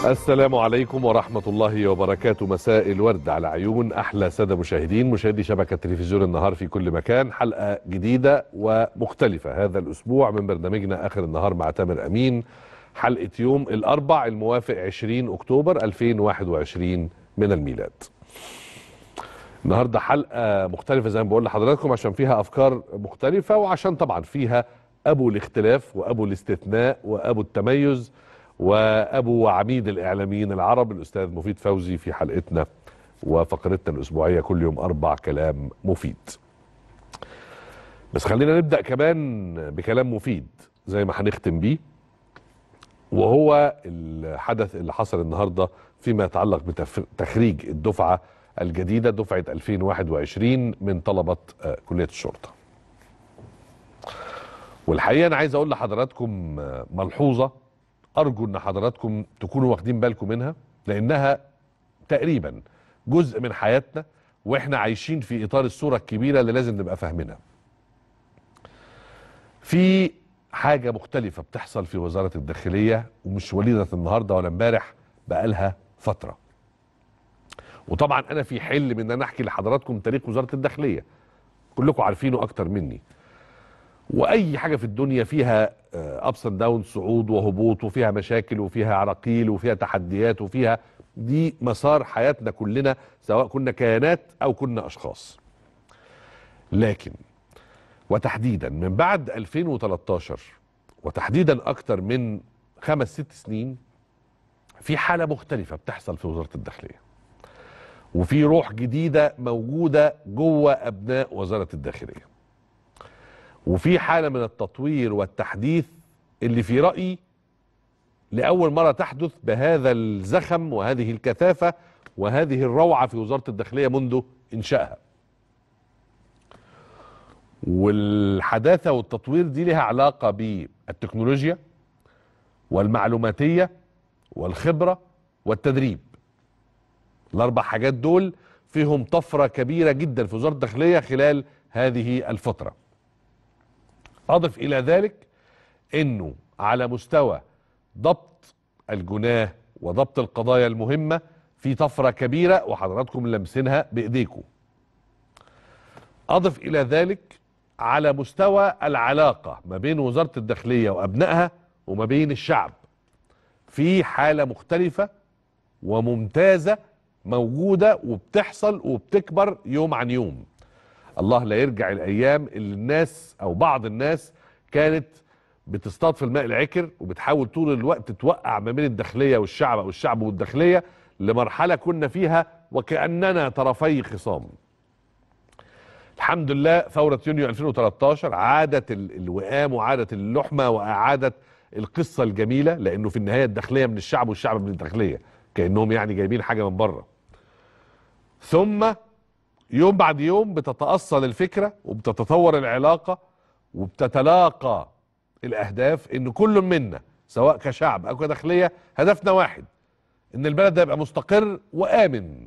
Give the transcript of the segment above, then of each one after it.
السلام عليكم ورحمة الله وبركاته مساء الورد على عيون أحلى سادة مشاهدين مشاهدي شبكة تلفزيون النهار في كل مكان حلقة جديدة ومختلفة هذا الأسبوع من برنامجنا آخر النهار مع تامر أمين حلقة يوم الأربع الموافق 20 أكتوبر 2021 من الميلاد النهاردة حلقة مختلفة زي ما بقول لحضراتكم عشان فيها أفكار مختلفة وعشان طبعا فيها أبو الاختلاف وأبو الاستثناء وأبو التميز وابو وعميد الاعلاميين العرب الاستاذ مفيد فوزي في حلقتنا وفقرتنا الاسبوعيه كل يوم اربع كلام مفيد. بس خلينا نبدا كمان بكلام مفيد زي ما هنختم بيه وهو الحدث اللي حصل النهارده فيما يتعلق بتخريج الدفعه الجديده دفعه 2021 من طلبه كليه الشرطه. والحقيقه انا عايز اقول لحضراتكم ملحوظه ارجو ان حضراتكم تكونوا واخدين بالكم منها لانها تقريبا جزء من حياتنا واحنا عايشين في اطار الصوره الكبيره اللي لازم نبقى فاهمينها. في حاجه مختلفه بتحصل في وزاره الداخليه ومش وليده النهارده ولا امبارح بقالها فتره. وطبعا انا في حل من ان انا احكي لحضراتكم تاريخ وزاره الداخليه. كلكم عارفينه اكتر مني. واي حاجه في الدنيا فيها ابس اند داون صعود وهبوط وفيها مشاكل وفيها عراقيل وفيها تحديات وفيها دي مسار حياتنا كلنا سواء كنا كيانات او كنا اشخاص لكن وتحديدا من بعد 2013 وتحديدا اكتر من خمس ست سنين في حاله مختلفه بتحصل في وزاره الداخليه وفي روح جديده موجوده جوه ابناء وزاره الداخليه وفي حاله من التطوير والتحديث اللي في رايي لاول مره تحدث بهذا الزخم وهذه الكثافه وهذه الروعه في وزاره الداخليه منذ انشائها. والحداثه والتطوير دي لها علاقه بالتكنولوجيا والمعلوماتيه والخبره والتدريب. الاربع حاجات دول فيهم طفره كبيره جدا في وزاره الداخليه خلال هذه الفتره. اضف الى ذلك انه على مستوى ضبط الجناه وضبط القضايا المهمه في طفره كبيره وحضراتكم لمسينها بايديكم. اضف الى ذلك على مستوى العلاقه ما بين وزاره الداخليه وابنائها وما بين الشعب. في حاله مختلفه وممتازه موجوده وبتحصل وبتكبر يوم عن يوم. الله لا يرجع الايام اللي الناس او بعض الناس كانت بتصطاد في الماء العكر وبتحاول طول الوقت توقع ما بين الداخليه والشعب او الشعب والداخليه لمرحله كنا فيها وكاننا طرفي خصام. الحمد لله ثوره يونيو 2013 عادت الوئام وعادت اللحمه واعادت القصه الجميله لانه في النهايه الداخليه من الشعب والشعب من الداخليه كانهم يعني جايبين حاجه من بره. ثم يوم بعد يوم بتتأصل الفكرة وبتتطور العلاقة وبتتلاقى الأهداف إن كل منا سواء كشعب أو كداخلية هدفنا واحد إن البلد ده يبقى مستقر وآمن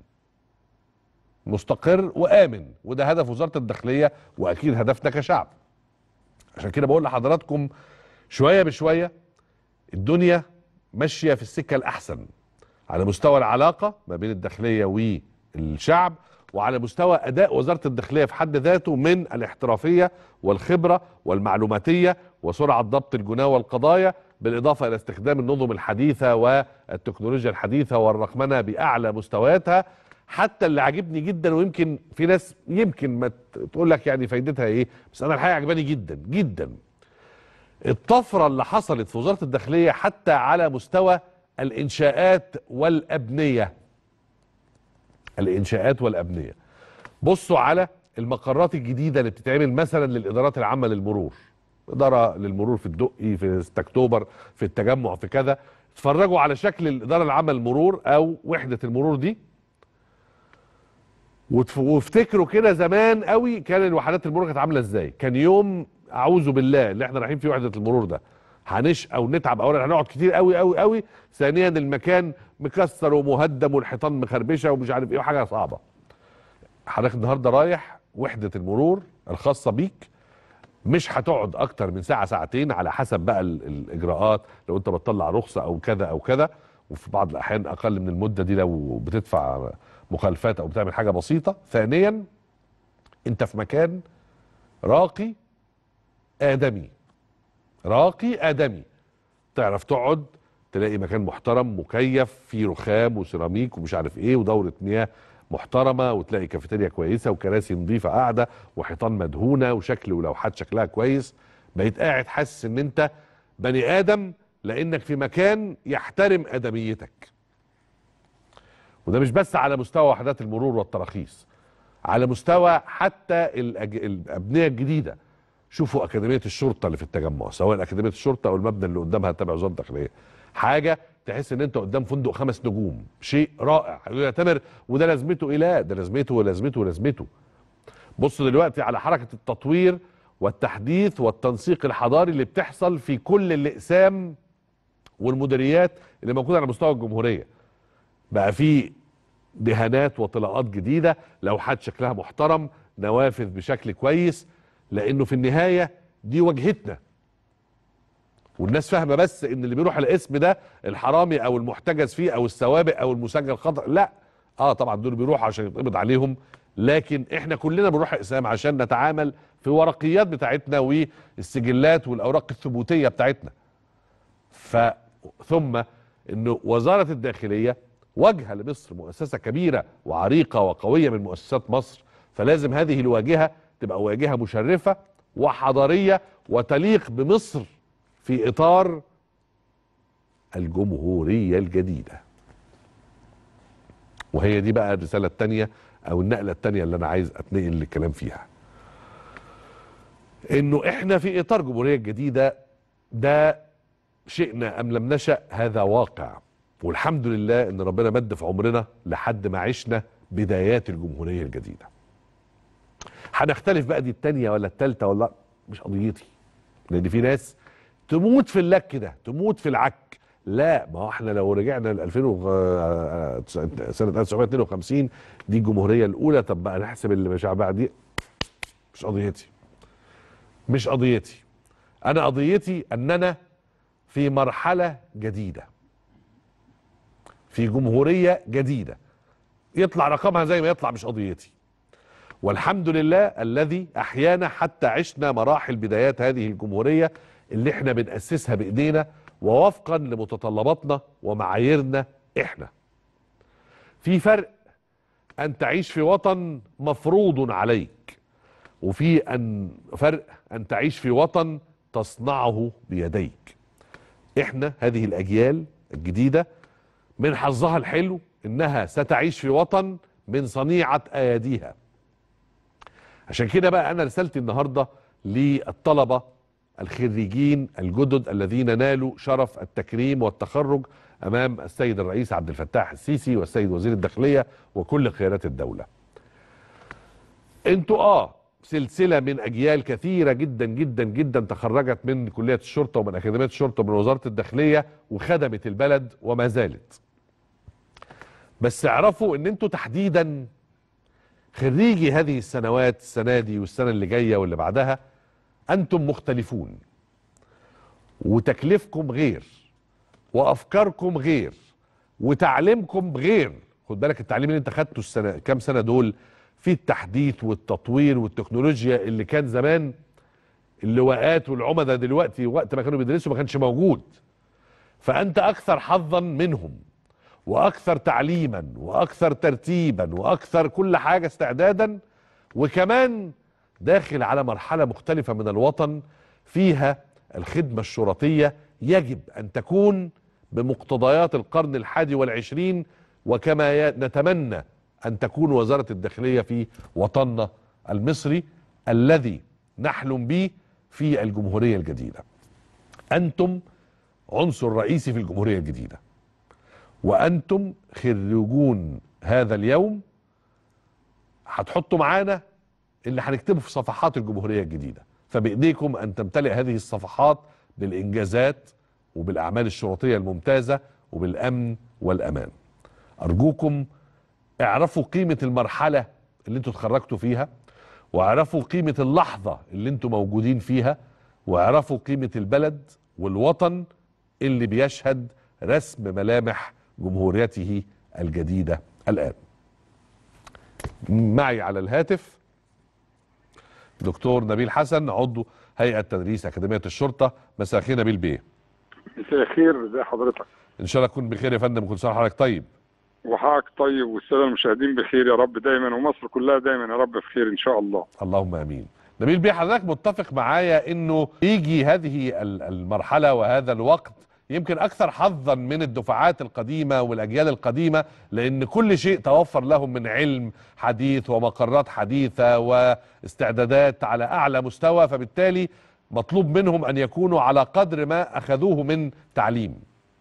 مستقر وآمن وده هدف وزارة الداخلية وأكيد هدفنا كشعب عشان كده بقول لحضراتكم شوية بشوية الدنيا ماشية في السكة الأحسن على مستوى العلاقة ما بين الداخلية والشعب وعلى مستوى اداء وزاره الداخليه في حد ذاته من الاحترافيه والخبره والمعلوماتيه وسرعه ضبط الجناه والقضايا بالاضافه الى استخدام النظم الحديثه والتكنولوجيا الحديثه والرقمنه باعلى مستوياتها حتى اللي عاجبني جدا ويمكن في ناس يمكن ما تقول لك يعني فايدتها ايه بس انا الحقيقه عجباني جدا جدا الطفره اللي حصلت في وزاره الداخليه حتى على مستوى الانشاءات والابنيه الانشاءات والابنيه بصوا على المقرات الجديده اللي بتتعمل مثلا للادارات العامه للمرور اداره للمرور في الدقي في 6 اكتوبر في التجمع في كذا اتفرجوا على شكل الاداره العامه للمرور او وحده المرور دي وافتكروا كده زمان قوي كان الوحدات المرور كانت عامله ازاي كان يوم اعوذ بالله اللي احنا رايحين فيه وحده المرور ده هنشقى ونتعب اولا هنقعد كتير قوي قوي قوي ثانيا المكان مكسر ومهدم والحيطان مخربشه ومش عارف ايه وحاجه صعبه حضرتك النهارده رايح وحده المرور الخاصه بيك مش هتقعد اكتر من ساعه ساعتين على حسب بقى ال- الاجراءات لو انت بتطلع رخصه او كذا او كذا وفي بعض الاحيان اقل من المده دي لو بتدفع مخالفات او بتعمل حاجه بسيطه ثانيا انت في مكان راقي ادمي راقي ادمي تعرف تقعد تلاقي مكان محترم مكيف فيه رخام وسيراميك ومش عارف ايه ودوره مياه محترمه وتلاقي كافيتيريا كويسه وكراسي نظيفه قاعده وحيطان مدهونه وشكل ولوحات شكلها كويس بقيت قاعد حاسس ان انت بني ادم لانك في مكان يحترم ادميتك وده مش بس على مستوى وحدات المرور والتراخيص على مستوى حتى الأج... الابنيه الجديده شوفوا اكاديميه الشرطه اللي في التجمع سواء اكاديميه الشرطه او المبنى اللي قدامها تبع وزاره الداخليه حاجه تحس ان انت قدام فندق خمس نجوم شيء رائع يا تامر وده لازمته ايه لا ده لازمته ولازمته ولازمته بص دلوقتي على حركه التطوير والتحديث والتنسيق الحضاري اللي بتحصل في كل الاقسام والمديريات اللي موجوده على مستوى الجمهوريه بقى في دهانات وطلاءات جديده لوحات شكلها محترم نوافذ بشكل كويس لانه في النهايه دي واجهتنا والناس فاهمه بس ان اللي بيروح الاسم ده الحرامي او المحتجز فيه او السوابق او المسجل خطا لا اه طبعا دول بيروحوا عشان يتقبض عليهم لكن احنا كلنا بنروح اقسام عشان نتعامل في ورقيات بتاعتنا والسجلات والاوراق الثبوتيه بتاعتنا ف ثم انه وزاره الداخليه واجهه لمصر مؤسسه كبيره وعريقه وقويه من مؤسسات مصر فلازم هذه الواجهه تبقى واجهه مشرفه وحضاريه وتليق بمصر في اطار الجمهوريه الجديده وهي دي بقى الرساله الثانيه او النقله الثانيه اللي انا عايز اتنقل للكلام فيها انه احنا في اطار جمهوريه جديده ده شئنا ام لم نشا هذا واقع والحمد لله ان ربنا مد في عمرنا لحد ما عشنا بدايات الجمهوريه الجديده هنختلف بقى دي الثانيه ولا الثالثه ولا مش قضيتي لان في ناس تموت في اللك ده تموت في العك لا ما هو احنا لو رجعنا ل 2000 و... سنه 1952 دي الجمهوريه الاولى طب بقى نحسب اللي مش بعد مش قضيتي مش قضيتي انا قضيتي اننا في مرحله جديده في جمهوريه جديده يطلع رقمها زي ما يطلع مش قضيتي والحمد لله الذي احيانا حتى عشنا مراحل بدايات هذه الجمهوريه اللي احنا بنأسسها بايدينا ووفقا لمتطلباتنا ومعاييرنا احنا في فرق ان تعيش في وطن مفروض عليك وفي ان فرق ان تعيش في وطن تصنعه بيديك احنا هذه الاجيال الجديده من حظها الحلو انها ستعيش في وطن من صنيعه اياديها عشان كده بقى انا رسالتي النهارده للطلبه الخريجين الجدد الذين نالوا شرف التكريم والتخرج امام السيد الرئيس عبد الفتاح السيسي والسيد وزير الداخليه وكل قيادات الدوله. انتوا اه سلسله من اجيال كثيره جدا جدا جدا تخرجت من كليه الشرطه ومن اكاديميه الشرطه ومن وزاره الداخليه وخدمت البلد وما زالت. بس اعرفوا ان انتوا تحديدا خريجي هذه السنوات السنه دي والسنه اللي جايه واللي بعدها انتم مختلفون وتكليفكم غير وافكاركم غير وتعليمكم غير خد بالك التعليم اللي انت خدته السنه كام سنه دول في التحديث والتطوير والتكنولوجيا اللي كان زمان اللواءات والعمدة دلوقتي وقت ما كانوا بيدرسوا ما كانش موجود فانت اكثر حظا منهم واكثر تعليما واكثر ترتيبا واكثر كل حاجه استعدادا وكمان داخل على مرحله مختلفه من الوطن فيها الخدمه الشرطيه يجب ان تكون بمقتضيات القرن الحادي والعشرين وكما نتمنى ان تكون وزاره الداخليه في وطننا المصري الذي نحلم به في الجمهوريه الجديده. انتم عنصر رئيسي في الجمهوريه الجديده. وانتم خريجون هذا اليوم هتحطوا معانا اللي هنكتبه في صفحات الجمهوريه الجديده فبايديكم ان تمتلئ هذه الصفحات بالانجازات وبالاعمال الشرطيه الممتازه وبالامن والامان ارجوكم اعرفوا قيمه المرحله اللي انتوا اتخرجتوا فيها واعرفوا قيمه اللحظه اللي انتوا موجودين فيها واعرفوا قيمه البلد والوطن اللي بيشهد رسم ملامح جمهوريته الجديده الان. معي على الهاتف دكتور نبيل حسن عضو هيئه تدريس اكاديميه الشرطه مساء الخير نبيل بيه. مساء الخير ازي حضرتك ان شاء الله تكون بخير يا فندم كل سنه وحضرتك طيب. وحضرتك طيب والساده المشاهدين بخير يا رب دايما ومصر كلها دايما يا رب بخير ان شاء الله اللهم امين. نبيل بيه حضرتك متفق معايا انه يجي هذه المرحله وهذا الوقت يمكن اكثر حظا من الدفعات القديمه والاجيال القديمه لان كل شيء توفر لهم من علم حديث ومقرات حديثه واستعدادات على اعلى مستوى فبالتالي مطلوب منهم ان يكونوا على قدر ما اخذوه من تعليم.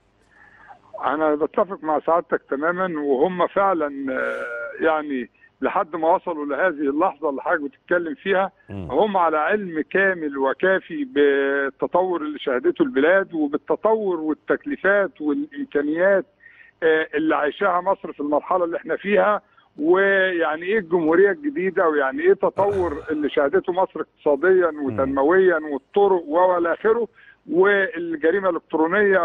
انا بتفق مع سعادتك تماما وهم فعلا يعني لحد ما وصلوا لهذه اللحظه اللي حضرتك بتتكلم فيها هم على علم كامل وكافي بالتطور اللي شهدته البلاد وبالتطور والتكليفات والامكانيات اللي عايشاها مصر في المرحله اللي احنا فيها ويعني ايه الجمهوريه الجديده ويعني ايه تطور اللي شهدته مصر اقتصاديا وتنمويا والطرق والى اخره والجريمه الالكترونيه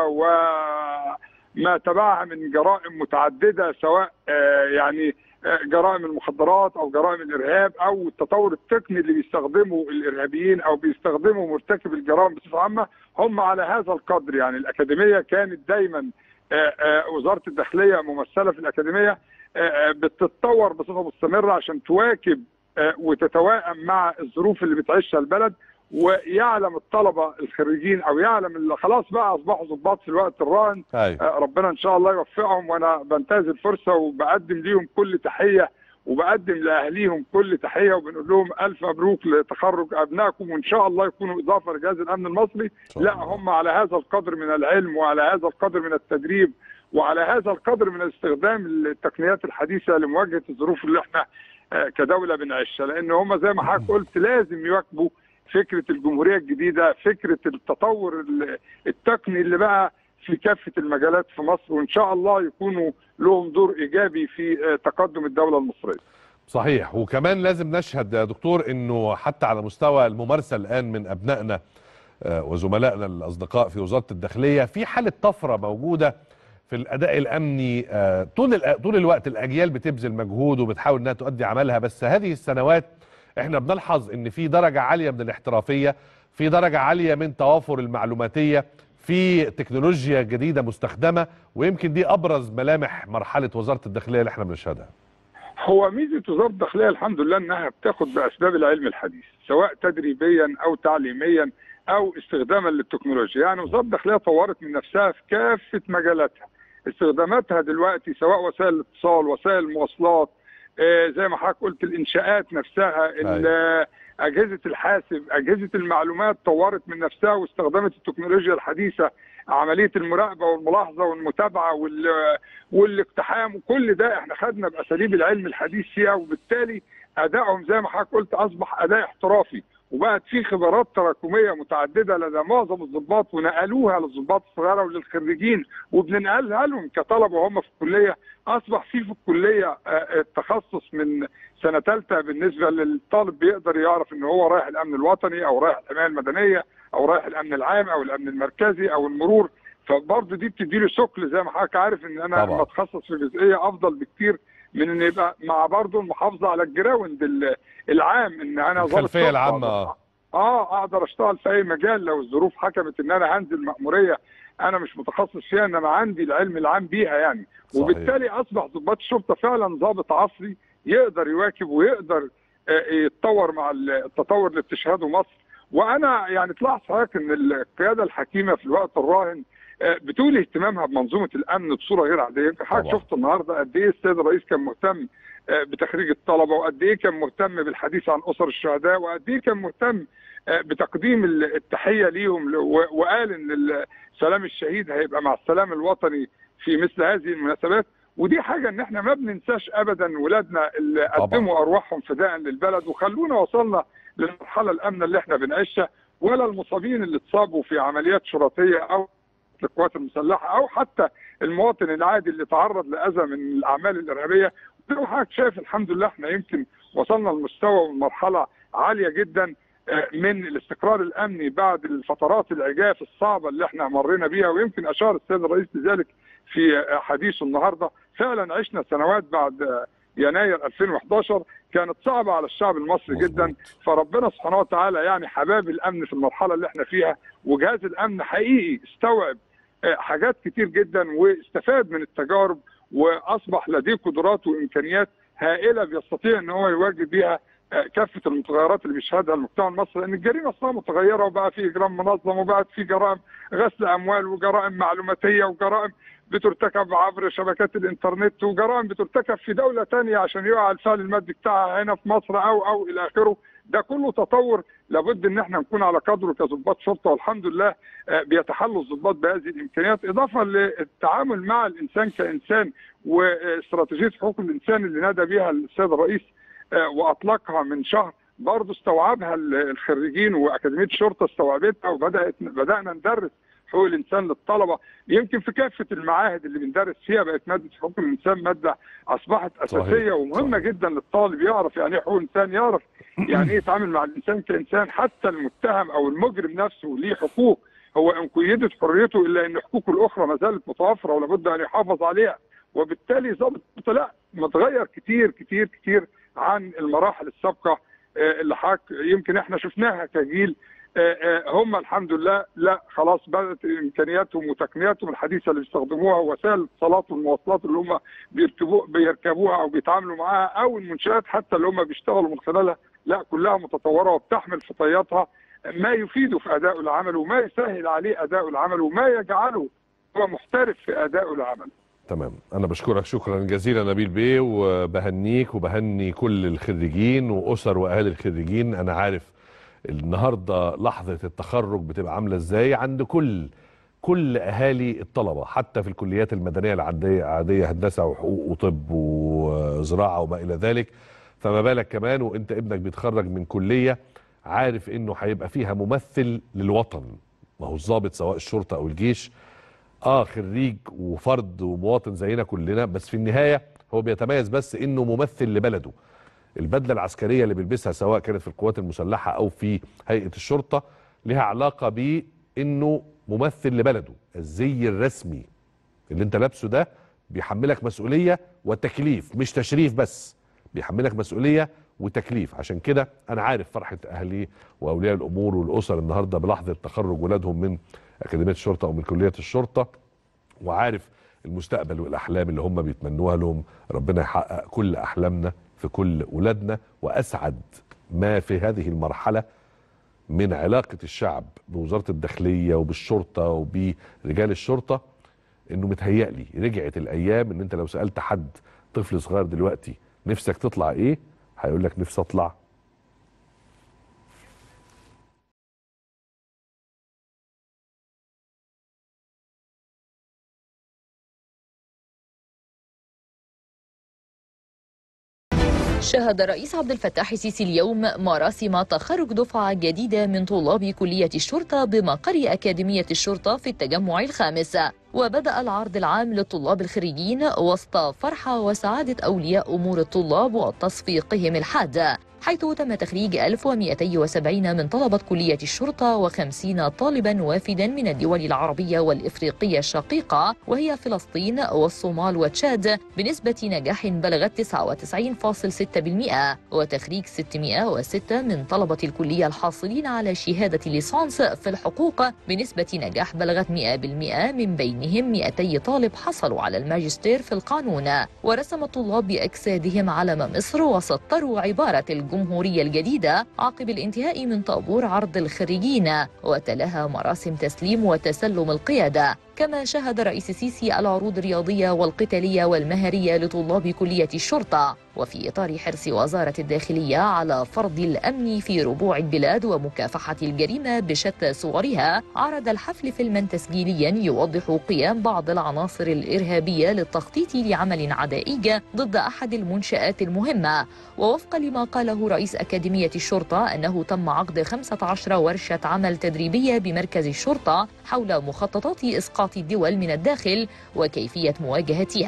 وما تبعها من جرائم متعدده سواء يعني جرائم المخدرات او جرائم الارهاب او التطور التقني اللي بيستخدمه الارهابيين او بيستخدمه مرتكب الجرائم بصفه عامه هم على هذا القدر يعني الاكاديميه كانت دايما وزاره الداخليه ممثله في الاكاديميه بتتطور بصفه مستمره عشان تواكب وتتوائم مع الظروف اللي بتعيشها البلد ويعلم الطلبه الخريجين او يعلم اللي خلاص بقى اصبحوا ضباط في الوقت الراهن أيوة. ربنا ان شاء الله يوفقهم وانا بنتهز الفرصه وبقدم ليهم كل تحيه وبقدم لاهليهم كل تحيه وبنقول لهم الف مبروك لتخرج ابنائكم وان شاء الله يكونوا اضافه لجهاز الامن المصري لا هم على هذا القدر من العلم وعلى هذا القدر من التدريب وعلى هذا القدر من استخدام التقنيات الحديثه لمواجهه الظروف اللي احنا كدوله بنعيشها لان هم زي ما حضرتك قلت لازم يواكبوا فكره الجمهوريه الجديده فكره التطور التقني اللي بقى في كافه المجالات في مصر وان شاء الله يكونوا لهم دور ايجابي في تقدم الدوله المصريه صحيح وكمان لازم نشهد يا دكتور انه حتى على مستوى الممارسه الان من ابنائنا وزملائنا الاصدقاء في وزاره الداخليه في حاله طفره موجوده في الاداء الامني طول طول الوقت الاجيال بتبذل مجهود وبتحاول انها تؤدي عملها بس هذه السنوات احنا بنلحظ ان في درجه عاليه من الاحترافيه في درجه عاليه من توافر المعلوماتيه في تكنولوجيا جديده مستخدمه ويمكن دي ابرز ملامح مرحله وزاره الداخليه اللي احنا بنشهدها هو ميزه وزاره الداخليه الحمد لله انها بتاخد باسباب العلم الحديث سواء تدريبيا او تعليميا او استخداما للتكنولوجيا يعني وزاره الداخليه طورت من نفسها في كافه مجالاتها استخداماتها دلوقتي سواء وسائل الاتصال وسائل المواصلات زي ما حضرتك قلت الانشاءات نفسها اجهزه الحاسب اجهزه المعلومات طورت من نفسها واستخدمت التكنولوجيا الحديثه عمليه المراقبه والملاحظه والمتابعه والاقتحام وكل ده احنا خدنا باساليب العلم الحديث فيها وبالتالي ادائهم زي ما حضرتك قلت اصبح اداء احترافي وبقت في خبرات تراكميه متعدده لدى معظم الضباط ونقلوها للضباط الصغيره وللخريجين وبننقلها لهم كطلبه وهم في الكليه اصبح في في الكليه التخصص من سنه ثالثه بالنسبه للطالب بيقدر يعرف ان هو رايح الامن الوطني او رايح الحمايه المدنيه او رايح الامن العام او الامن المركزي او المرور فبرضه دي بتدي له ثقل زي ما حضرتك عارف ان انا لما اتخصص في جزئيه افضل بكتير من ان يبقى مع برضه المحافظه على الجراوند العام ان انا الخلفيه العامه اه اقدر اشتغل في اي مجال لو الظروف حكمت ان انا هنزل مأموريه انا مش متخصص فيها انما عندي العلم العام بيها يعني صحيح. وبالتالي اصبح ضباط الشرطه فعلا ضابط عصري يقدر يواكب ويقدر يتطور مع التطور اللي بتشهده مصر وانا يعني تلاحظ حضرتك ان القياده الحكيمه في الوقت الراهن بتولي اهتمامها بمنظومه الامن بصوره غير عاديه يمكن حضرتك شفت النهارده قد ايه السيد الرئيس كان مهتم بتخريج الطلبه وقد ايه كان مهتم بالحديث عن اسر الشهداء وقد ايه كان مهتم بتقديم التحيه ليهم وقال ان سلام الشهيد هيبقى مع السلام الوطني في مثل هذه المناسبات ودي حاجه ان احنا ما بننساش ابدا ولادنا اللي قدموا ارواحهم فداء للبلد وخلونا وصلنا للمرحله الامنه اللي احنا بنعيشها ولا المصابين اللي اتصابوا في عمليات شرطيه او القوات المسلحه او حتى المواطن العادي اللي تعرض لاذى من الاعمال الارهابيه زي ما حضرتك شايف الحمد لله احنا يمكن وصلنا لمستوى ومرحله عاليه جدا من الاستقرار الامني بعد الفترات العجاف الصعبه اللي احنا مرينا بيها ويمكن اشار السيد الرئيس لذلك في حديثه النهارده فعلا عشنا سنوات بعد يناير 2011 كانت صعبه على الشعب المصري مظبوط. جدا فربنا سبحانه وتعالى يعني حباب الامن في المرحله اللي احنا فيها وجهاز الامن حقيقي استوعب آه، حاجات كتير جدا واستفاد من التجارب واصبح لديه قدرات وامكانيات هائله بيستطيع ان هو يواجه بيها آه، كافه المتغيرات اللي بيشهدها المجتمع المصري لان الجريمه اصلا متغيره وبقى في اجرام منظم وبقت في جرائم غسل اموال وجرائم معلوماتيه وجرائم بترتكب عبر شبكات الانترنت وجرائم بترتكب في دوله ثانيه عشان يقع الفعل المادي بتاعها هنا في مصر او او الى اخره ده كله تطور لابد ان احنا نكون على قدره كضباط شرطه والحمد لله آه، بيتحلوا الضباط بهذه الامكانيات اضافه للتعامل مع الانسان كانسان واستراتيجيه حقوق الانسان اللي نادى بها السيد الرئيس آه، واطلقها من شهر برضه استوعبها ال- الخريجين واكاديميه الشرطه استوعبتها وبدات بدانا ندرس حقوق الانسان للطلبه يمكن في كافه المعاهد اللي بندرس فيها بقت ماده حقوق الانسان ماده اصبحت اساسيه صحيح. ومهمه صحيح. جدا للطالب يعرف يعني ايه حقوق الانسان يعرف يعني ايه يتعامل مع الانسان كانسان حتى المتهم او المجرم نفسه ليه حقوق هو ان قيدت حريته الا ان حقوقه الاخرى ما زالت متوفره ولابد ان يحافظ عليها وبالتالي ضابط الشرطة لا متغير كتير كتير كتير عن المراحل السابقه آه، اللي حضرتك يمكن احنا شفناها كجيل آه، آه، هم الحمد لله لا خلاص بدات امكانياتهم وتقنياتهم الحديثه اللي بيستخدموها وسائل الاتصالات والمواصلات اللي هم بيركبوا بيركبوها او بيتعاملوا معاها او المنشات حتى اللي هم بيشتغلوا من خلالها لا كلها متطوره وبتحمل في طياتها ما يفيده في اداء العمل وما يسهل عليه اداء العمل وما يجعله هو محترف في اداء العمل تمام انا بشكرك شكرا جزيلا نبيل بيه وبهنيك وبهني كل الخريجين واسر واهالي الخريجين انا عارف النهارده لحظه التخرج بتبقى عامله ازاي عند كل كل اهالي الطلبه حتى في الكليات المدنيه العاديه عاديه هندسه وحقوق وطب وزراعه وما الى ذلك فما بالك كمان وانت ابنك بيتخرج من كليه عارف انه هيبقى فيها ممثل للوطن ما هو الضابط سواء الشرطه او الجيش اه خريج وفرد ومواطن زينا كلنا بس في النهايه هو بيتميز بس انه ممثل لبلده البدله العسكريه اللي بيلبسها سواء كانت في القوات المسلحه او في هيئه الشرطه لها علاقه بانه ممثل لبلده الزي الرسمي اللي انت لابسه ده بيحملك مسؤوليه وتكليف مش تشريف بس بيحملك مسؤوليه وتكليف عشان كده انا عارف فرحه اهلي واولياء الامور والاسر النهارده بلحظه تخرج ولادهم من اكاديميه الشرطه او من كليه الشرطه وعارف المستقبل والاحلام اللي هم بيتمنوها لهم ربنا يحقق كل احلامنا في كل ولادنا واسعد ما في هذه المرحله من علاقه الشعب بوزاره الداخليه وبالشرطه وبرجال الشرطه انه متهيألي رجعت الايام ان انت لو سالت حد طفل صغير دلوقتي نفسك تطلع ايه هيقول لك نفسي اطلع شهد الرئيس عبد الفتاح السيسي اليوم مراسم تخرج دفعة جديدة من طلاب كلية الشرطة بمقر أكاديمية الشرطة في التجمع الخامس وبدأ العرض العام للطلاب الخريجين وسط فرحة وسعادة أولياء أمور الطلاب وتصفيقهم الحاد حيث تم تخريج 1270 من طلبة كلية الشرطة و50 طالبا وافدا من الدول العربية والإفريقية الشقيقة وهي فلسطين والصومال وتشاد بنسبة نجاح بلغت 99.6% وتخريج 606 من طلبة الكلية الحاصلين على شهادة ليسانس في الحقوق بنسبة نجاح بلغت 100% من بينهم 200 طالب حصلوا على الماجستير في القانون ورسم الطلاب بأجسادهم علم مصر وسطروا عبارة الجمهورية الجديدة عقب الانتهاء من طابور عرض الخريجين وتلاها مراسم تسليم وتسلم القيادة كما شهد رئيس السيسي العروض الرياضية والقتالية والمهرية لطلاب كلية الشرطة وفي إطار حرص وزارة الداخلية على فرض الأمن في ربوع البلاد ومكافحة الجريمة بشتى صورها عرض الحفل فيلما تسجيليا يوضح قيام بعض العناصر الإرهابية للتخطيط لعمل عدائي ضد أحد المنشآت المهمة ووفقا لما قاله رئيس أكاديمية الشرطة أنه تم عقد 15 ورشة عمل تدريبية بمركز الشرطة حول مخططات إسقاط الدول من الداخل وكيفية مواجهتها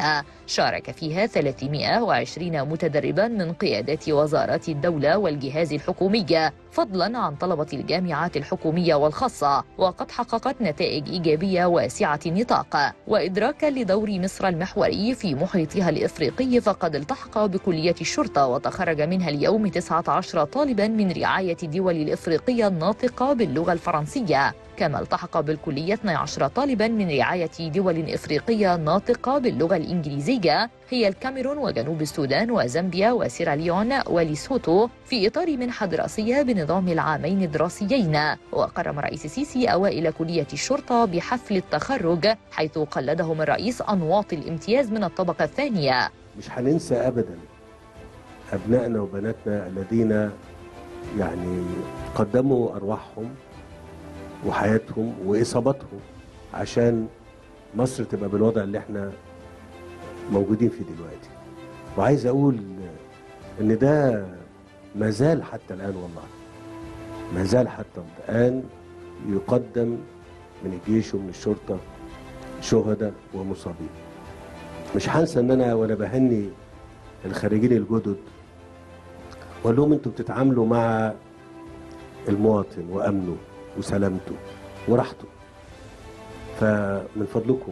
شارك فيها 320 متدربا من قيادات وزارات الدولة والجهاز الحكومي فضلا عن طلبة الجامعات الحكومية والخاصة وقد حققت نتائج إيجابية واسعة النطاق وإدراكا لدور مصر المحوري في محيطها الإفريقي فقد التحق بكلية الشرطة وتخرج منها اليوم 19 طالبا من رعاية الدول الإفريقية الناطقة باللغة الفرنسية كما التحق بالكلية 12 طالبا من رعاية دول إفريقية ناطقة باللغة الإنجليزية هي الكاميرون وجنوب السودان وزامبيا وسيراليون وليسوتو في إطار منحة دراسية بنظام العامين الدراسيين وقرم رئيس السيسي أوائل كلية الشرطة بحفل التخرج حيث قلدهم الرئيس أنواط الامتياز من الطبقة الثانية مش هننسى ابدا ابنائنا وبناتنا الذين يعني قدموا ارواحهم وحياتهم واصابتهم عشان مصر تبقى بالوضع اللي احنا موجودين فيه دلوقتي وعايز اقول ان ده ما زال حتى الان والله ما زال حتى الان يقدم من الجيش ومن الشرطه شهداء ومصابين مش هنسى ان انا وانا بهني الخارجين الجدد واقول لهم انتوا بتتعاملوا مع المواطن وامنه وسلامته وراحته فمن فضلكم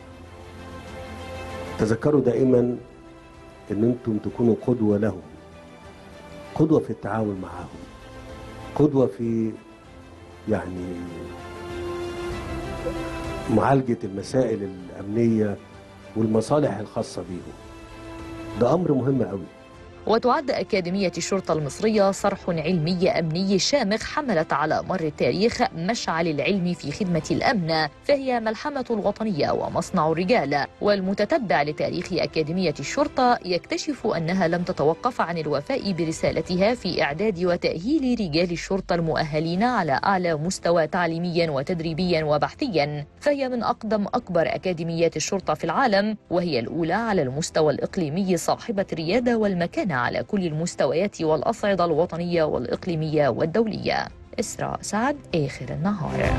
تذكروا دائما ان انتم تكونوا قدوه لهم قدوه في التعامل معهم قدوه في يعني معالجه المسائل الامنيه والمصالح الخاصه بيهم ده امر مهم قوي وتعد أكاديمية الشرطة المصرية صرح علمي أمني شامخ حملت على مر التاريخ مشعل العلم في خدمة الأمن فهي ملحمة الوطنية ومصنع الرجال والمتتبع لتاريخ أكاديمية الشرطة يكتشف أنها لم تتوقف عن الوفاء برسالتها في إعداد وتأهيل رجال الشرطة المؤهلين على أعلى مستوى تعليميا وتدريبيا وبحثيا فهي من أقدم أكبر أكاديميات الشرطة في العالم وهي الأولى على المستوى الإقليمي صاحبة الريادة والمكانة على كل المستويات والأصعدة الوطنية والإقليمية والدولية إسراء سعد آخر النهار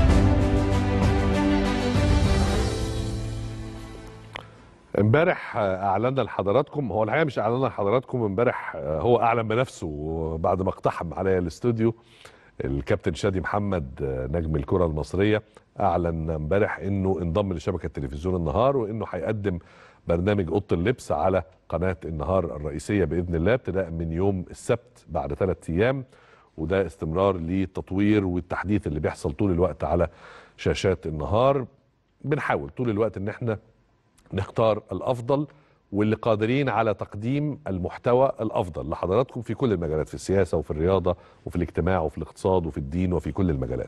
امبارح اعلنا لحضراتكم هو الحقيقه مش اعلنا لحضراتكم امبارح هو اعلن بنفسه بعد ما اقتحم عليا الاستوديو الكابتن شادي محمد نجم الكره المصريه اعلن امبارح انه انضم لشبكه تلفزيون النهار وانه هيقدم برنامج اوضه اللبس على قناه النهار الرئيسيه باذن الله ابتداء من يوم السبت بعد ثلاث ايام وده استمرار للتطوير والتحديث اللي بيحصل طول الوقت على شاشات النهار بنحاول طول الوقت ان احنا نختار الافضل واللي قادرين على تقديم المحتوى الافضل لحضراتكم في كل المجالات في السياسه وفي الرياضه وفي الاجتماع وفي الاقتصاد وفي الدين وفي كل المجالات.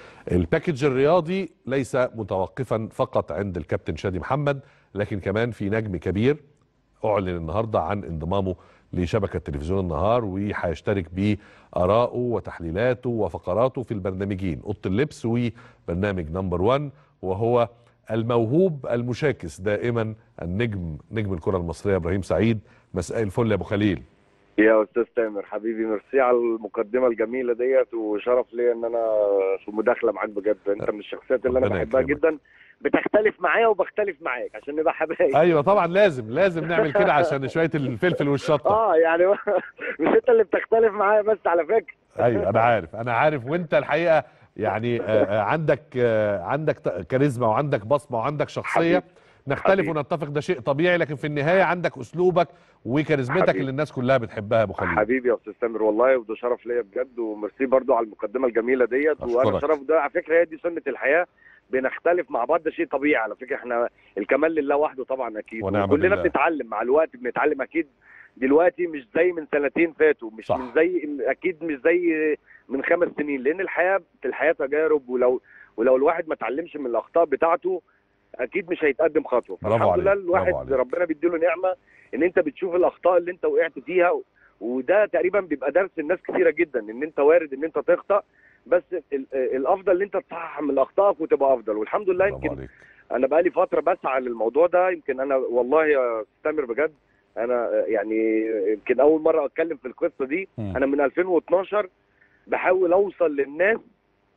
الباكج الرياضي ليس متوقفا فقط عند الكابتن شادي محمد لكن كمان في نجم كبير اعلن النهارده عن انضمامه لشبكه تلفزيون النهار وهيشترك بارائه وتحليلاته وفقراته في البرنامجين اوضه اللبس وبرنامج نمبر 1 وهو الموهوب المشاكس دائما النجم نجم الكره المصريه ابراهيم سعيد مساء الفل يا ابو خليل يا استاذ تامر حبيبي ميرسي على المقدمه الجميله ديت وشرف ليا ان انا في مداخله معاك بجد انت من الشخصيات اللي انا ربنا بحبها يكرمك. جدا بتختلف معايا وبختلف معاك عشان نبقى حبايب ايوه طبعا لازم لازم نعمل كده عشان شويه الفلفل والشطه اه يعني مش انت اللي بتختلف معايا بس على فكره ايوه انا عارف انا عارف وانت الحقيقه يعني آه، آه، عندك آه، عندك ت- كاريزما وعندك بصمه وعندك شخصيه حبيبي. نختلف حبيبي. ونتفق ده شيء طبيعي لكن في النهايه عندك اسلوبك وكاريزمتك حبيبي. اللي الناس كلها بتحبها يا ابو خليل حبيبي يا استاذ تامر والله وده شرف ليا بجد وميرسي برضو على المقدمه الجميله ديت وانا أشكرك. شرف ده على فكره هي دي سنه الحياه بنختلف مع بعض ده شيء طبيعي على فكره احنا الكمال لله وحده طبعا اكيد ونعم كلنا بالله. بنتعلم مع الوقت بنتعلم اكيد دلوقتي مش زي من سنتين فاتوا مش صح. من زي اكيد مش زي من خمس سنين لان الحياه الحياه تجارب ولو ولو الواحد ما اتعلمش من الاخطاء بتاعته اكيد مش هيتقدم خطوه برافو فالحمد لله عليك، الواحد برافو عليك. ربنا بيديله نعمه ان انت بتشوف الاخطاء اللي انت وقعت فيها وده تقريبا بيبقى درس لناس كثيره جدا ان انت وارد ان انت تخطا بس ال- الافضل ان انت تصحح من اخطائك وتبقى افضل والحمد لله برافو يمكن عليك انا بقالي فتره بسعى للموضوع ده يمكن انا والله يا تامر بجد انا يعني يمكن اول مره اتكلم في القصه دي مم. انا من 2012 بحاول اوصل للناس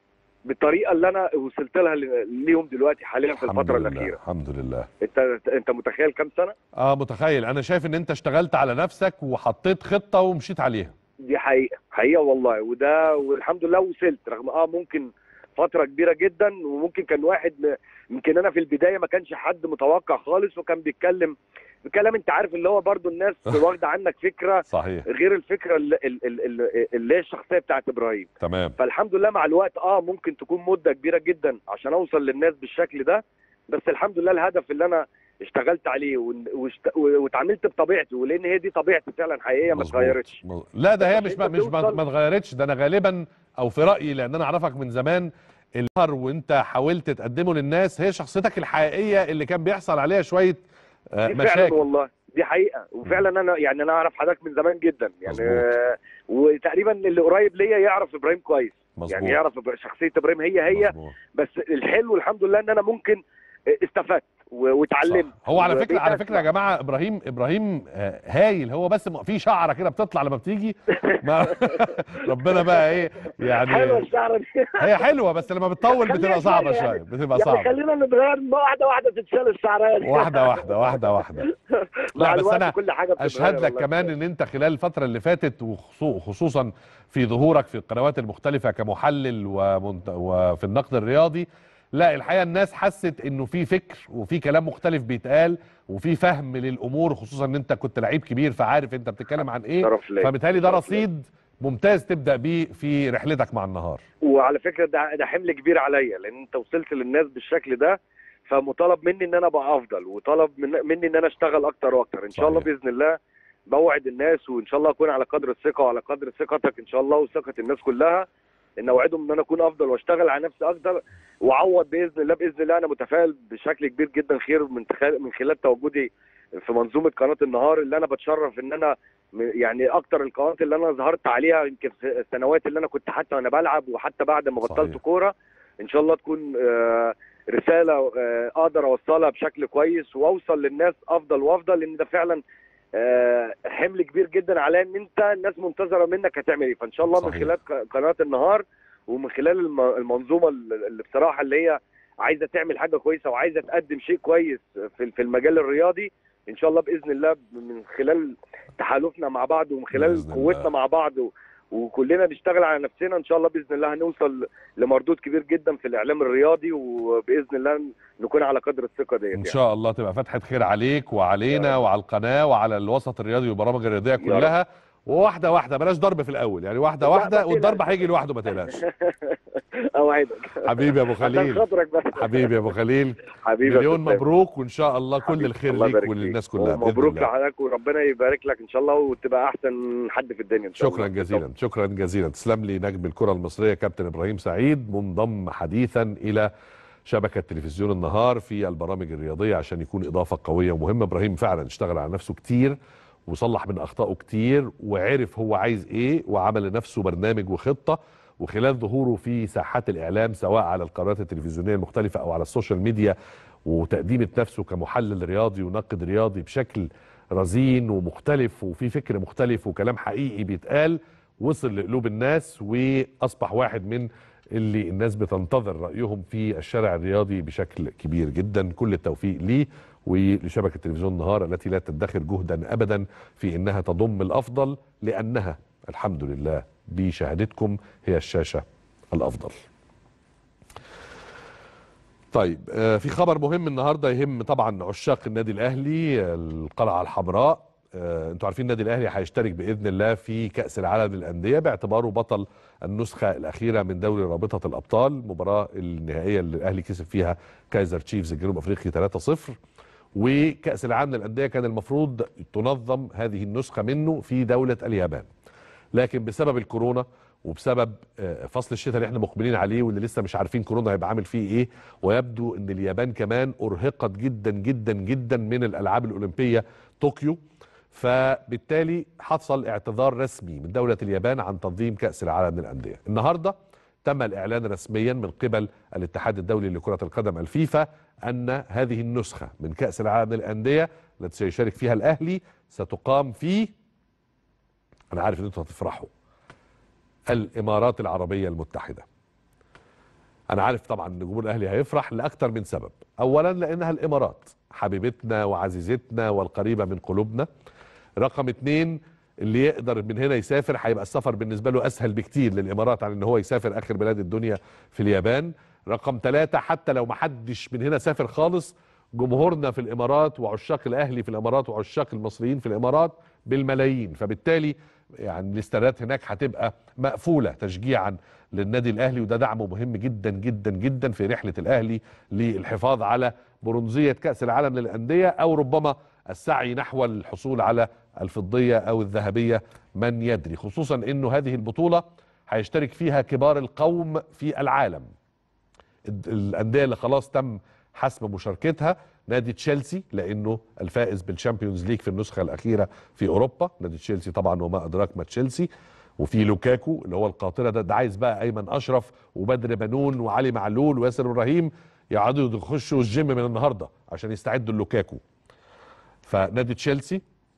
بالطريقه اللي انا وصلت لها ل- ليهم دلوقتي حاليا في الحمد الفتره لله الاخيره الحمد لله انت انت متخيل كام سنه اه متخيل انا شايف ان انت اشتغلت على نفسك وحطيت خطه ومشيت عليها دي حقيقه حقيقه والله وده والحمد لله وصلت رغم اه ممكن فتره كبيره جدا وممكن كان واحد م- يمكن انا في البدايه ما كانش حد متوقع خالص وكان بيتكلم بكلام انت عارف اللي هو برضو الناس واخده عنك فكره صحيح غير الفكره اللي, اللي, اللي هي الشخصيه بتاعت ابراهيم تمام فالحمد لله مع الوقت اه ممكن تكون مده كبيره جدا عشان اوصل للناس بالشكل ده بس الحمد لله الهدف اللي انا اشتغلت عليه ون- واشت- واتعاملت بطبيعتي ولان هي دي طبيعتي فعلا حقيقيه ما مظبوط. اتغيرتش مظ- لا ده هي بس مش أنت ما مش ما توصل- ما اتغيرتش ده انا غالبا او في رايي لان انا اعرفك من زمان الظهر وانت حاولت تقدمه للناس هي شخصيتك الحقيقيه اللي كان بيحصل عليها شويه آه، دي فعلا مشاكل والله دي حقيقه وفعلا انا يعني انا اعرف حضرتك من زمان جدا يعني مظبوط. آه وتقريبا اللي قريب ليا يعرف ابراهيم كويس مظبوط يعني يعرف إبرا- شخصيه ابراهيم هي هي مظبوط. بس الحلو الحمد لله ان انا ممكن استفدت و- واتعلمت صح. هو على فكره وبقيت على فكره يا أسمع. جماعه ابراهيم ابراهيم آه، هايل هو بس م- في شعره كده بتطلع لما بتيجي ما ربنا بقى ايه حلوه يعني الشعره دي هي حلوه بس لما بتطول خليها بتبقى صعبه شوية شويه يعني. بتبقى يعني صعبه خلينا نتغير واحده واحده تتشال الشعريه دي واحده واحده واحده واحده مع لا بس الوقت انا كل حاجه بتتغير اشهد لك والله. كمان ان انت خلال الفتره اللي فاتت وخصوصا في ظهورك في القنوات المختلفه كمحلل ومنت... وفي النقد الرياضي لا الحقيقه الناس حست انه في فكر وفي كلام مختلف بيتقال وفي فهم للامور خصوصا ان انت كنت لعيب كبير فعارف انت بتتكلم عن ايه شرف ليا. فبالتالي ده شرف ليا. رصيد ممتاز تبدا بيه في رحلتك مع النهار وعلى فكره ده ده حمل كبير عليا لان انت وصلت للناس بالشكل ده فمطالب مني ان انا ابقى افضل وطلب من مني ان انا اشتغل اكتر واكتر ان شاء الله صحيح. باذن الله بوعد الناس وان شاء الله اكون على قدر الثقه وعلى قدر ثقتك ان شاء الله وثقه الناس كلها ان اوعدهم ان انا اكون افضل واشتغل على نفسي اكتر واعوض باذن الله باذن الله انا متفائل بشكل كبير جدا خير من تخيل من خلال تواجدي في منظومه قناه النهار اللي انا بتشرف ان انا م- يعني اكتر القنوات اللي انا ظهرت عليها يمكن في السنوات اللي انا كنت حتى وانا بلعب وحتى بعد ما بطلت صحيح. كوره ان شاء الله تكون آه، رساله آه، اقدر اوصلها بشكل كويس واوصل للناس افضل وافضل لان ده فعلا آه، حمل كبير جدا على ان انت الناس منتظره منك هتعمل ايه فان شاء الله من صحيح. خلال ق- قناه النهار ومن خلال الم- المنظومه اللي اللي بصراحه اللي هي عايزه تعمل حاجه كويسه وعايزه تقدم شيء كويس في في المجال الرياضي ان شاء الله باذن الله من خلال تحالفنا مع بعض ومن خلال بإذن قوتنا الله. مع بعض و- وكلنا نشتغل على نفسنا ان شاء الله باذن الله هنوصل لمردود كبير جدا في الاعلام الرياضي وباذن الله نكون على قدر الثقه ديت ان يعني. شاء الله تبقى فتحه خير عليك وعلينا يا رب. وعلى القناه وعلى الوسط الرياضي والبرامج الرياضيه يا كلها وواحده واحده بلاش ضرب في الاول يعني واحده لا، ما واحده تقلقش. والضرب هيجي لوحده ما تقلقش اوعدك حبيبي يا ابو عشان خليل خاطرك بس حبيبي يا ابو خليل حبيبي يا مليون أستاذ سامي. مبروك وان شاء الله كل حبيبي، الخير الله ليك يبارك وللناس فيك. كلها بإذن ومبروك الله. لحضرتك وربنا يبارك لك ان شاء الله وتبقى احسن حد في الدنيا ان شاء شكرا الله جزيلا شكرا جزيلا تسلم لي نجم الكره المصريه كابتن ابراهيم سعيد منضم حديثا الى شبكه تلفزيون النهار في البرامج الرياضيه عشان يكون اضافه قويه ومهمه ابراهيم فعلا اشتغل على نفسه كتير وصلح من اخطائه كتير وعرف هو عايز ايه وعمل لنفسه برنامج وخطه وخلال ظهوره في ساحات الاعلام سواء على القنوات التلفزيونيه المختلفه او على السوشيال ميديا وتقديمه نفسه كمحلل رياضي وناقد رياضي بشكل رزين ومختلف وفي فكر مختلف وكلام حقيقي بيتقال وصل لقلوب الناس واصبح واحد من اللي الناس بتنتظر رايهم في الشارع الرياضي بشكل كبير جدا كل التوفيق ليه ولشبكه تلفزيون النهار التي لا تدخر جهدا ابدا في انها تضم الافضل لانها الحمد لله بشهادتكم هي الشاشه الافضل. طيب آه، في خبر مهم النهارده يهم طبعا عشاق النادي الاهلي القلعه الحمراء آه، انتوا عارفين النادي الاهلي هيشترك باذن الله في كاس العالم للانديه باعتباره بطل النسخه الاخيره من دوري رابطه الابطال المباراه النهائيه اللي الاهلي كسب فيها كايزر تشيفز الجنوب افريقي 3-0 وكاس العالم للانديه كان المفروض تنظم هذه النسخه منه في دوله اليابان لكن بسبب الكورونا وبسبب آه، فصل الشتاء اللي احنا مقبلين عليه واللي لسه مش عارفين كورونا هيبقى عامل فيه ايه ويبدو ان اليابان كمان ارهقت جدا جدا جدا من الالعاب الاولمبيه طوكيو فبالتالي حصل اعتذار رسمي من دوله اليابان عن تنظيم كاس العالم للانديه النهارده تم الاعلان رسميا من قبل الاتحاد الدولي لكره القدم الفيفا ان هذه النسخه من كاس العالم للانديه التي سيشارك فيها الاهلي ستقام في انا عارف ان انتوا هتفرحوا الامارات العربيه المتحده انا عارف طبعا ان جمهور الاهلي هيفرح لاكثر من سبب اولا لانها الامارات حبيبتنا وعزيزتنا والقريبه من قلوبنا رقم اتنين اللي يقدر من هنا يسافر هيبقى السفر بالنسبه له اسهل بكتير للامارات عن ان هو يسافر اخر بلاد الدنيا في اليابان رقم ثلاثة حتى لو ما حدش من هنا سافر خالص جمهورنا في الامارات وعشاق الاهلي في الامارات وعشاق المصريين في الامارات بالملايين فبالتالي يعني الاستادات هناك هتبقى مقفوله تشجيعا للنادي الاهلي وده دعم مهم جدا جدا جدا في رحله الاهلي للحفاظ على برونزيه كاس العالم للانديه او ربما السعي نحو الحصول على الفضيه او الذهبيه من يدري خصوصا انه هذه البطوله هيشترك فيها كبار القوم في العالم الد- الانديه اللي خلاص تم حسم مشاركتها نادي تشيلسي لانه الفائز بالشامبيونز ليج في النسخه الاخيره في اوروبا نادي تشيلسي طبعا وما ادراك ما تشيلسي وفي لوكاكو اللي هو القاطره ده, ده عايز بقى ايمن اشرف وبدر بنون وعلي معلول وياسر ابراهيم يقعدوا يخشوا الجيم من النهارده عشان يستعدوا لوكاكو فنادي تشيلسي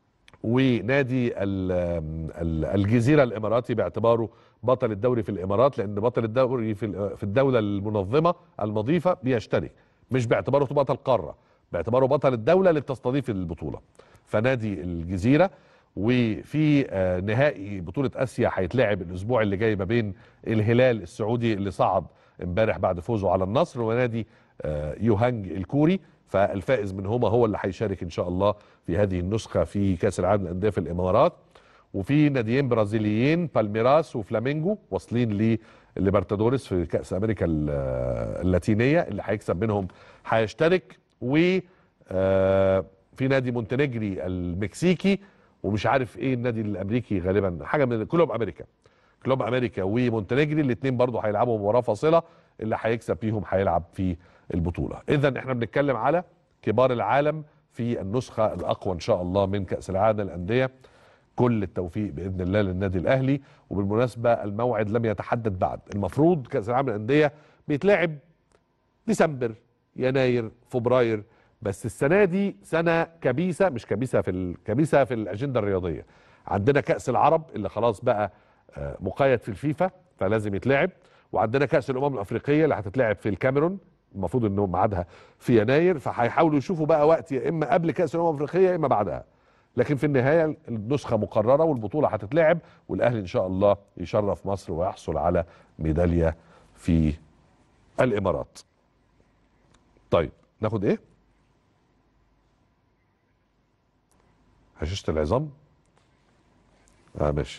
ونادي ال- ال- الجزيره الاماراتي باعتباره بطل الدوري في الامارات لان بطل الدوري في ال- في الدوله المنظمه المضيفه بيشترك مش باعتباره بطل قاره باعتباره بطل الدوله اللي بتستضيف البطوله فنادي الجزيره وفي آه، نهائي بطوله اسيا هيتلعب الاسبوع اللي جاي ما بين الهلال السعودي اللي صعد امبارح بعد فوزه على النصر ونادي آه، يوهانج الكوري فالفائز منهما هو اللي هيشارك ان شاء الله في هذه النسخه في كاس العالم للانديه في الامارات وفي ناديين برازيليين بالميراس وفلامينجو واصلين لليبرتادوريس في كاس امريكا ال- اللاتينيه اللي هيكسب منهم هيشترك و آه، في نادي مونتينيجري المكسيكي ومش عارف ايه النادي الامريكي غالبا حاجه من كلوب امريكا كلوب امريكا ومونتينيجري الاثنين برضه هيلعبوا مباراه فاصله اللي هيكسب فيهم هيلعب في البطوله اذا احنا بنتكلم على كبار العالم في النسخه الاقوى ان شاء الله من كاس العالم للانديه كل التوفيق باذن الله للنادي الاهلي وبالمناسبه الموعد لم يتحدد بعد المفروض كاس العالم للانديه بيتلعب ديسمبر يناير فبراير بس السنه دي سنه كبيسه مش كبيسه في ال- كبيسه في الاجنده الرياضيه عندنا كاس العرب اللي خلاص بقى آه، مقيد في الفيفا فلازم يتلعب وعندنا كاس الامم الافريقيه اللي هتتلعب في الكاميرون المفروض انه ميعادها في يناير فهيحاولوا يشوفوا بقى وقت يا اما قبل كاس الامم الافريقيه يا اما بعدها لكن في النهايه النسخه مقرره والبطوله هتتلعب والاهلي ان شاء الله يشرف مصر ويحصل على ميداليه في الامارات طيب ناخد ايه هشاشة العظام اه ماشي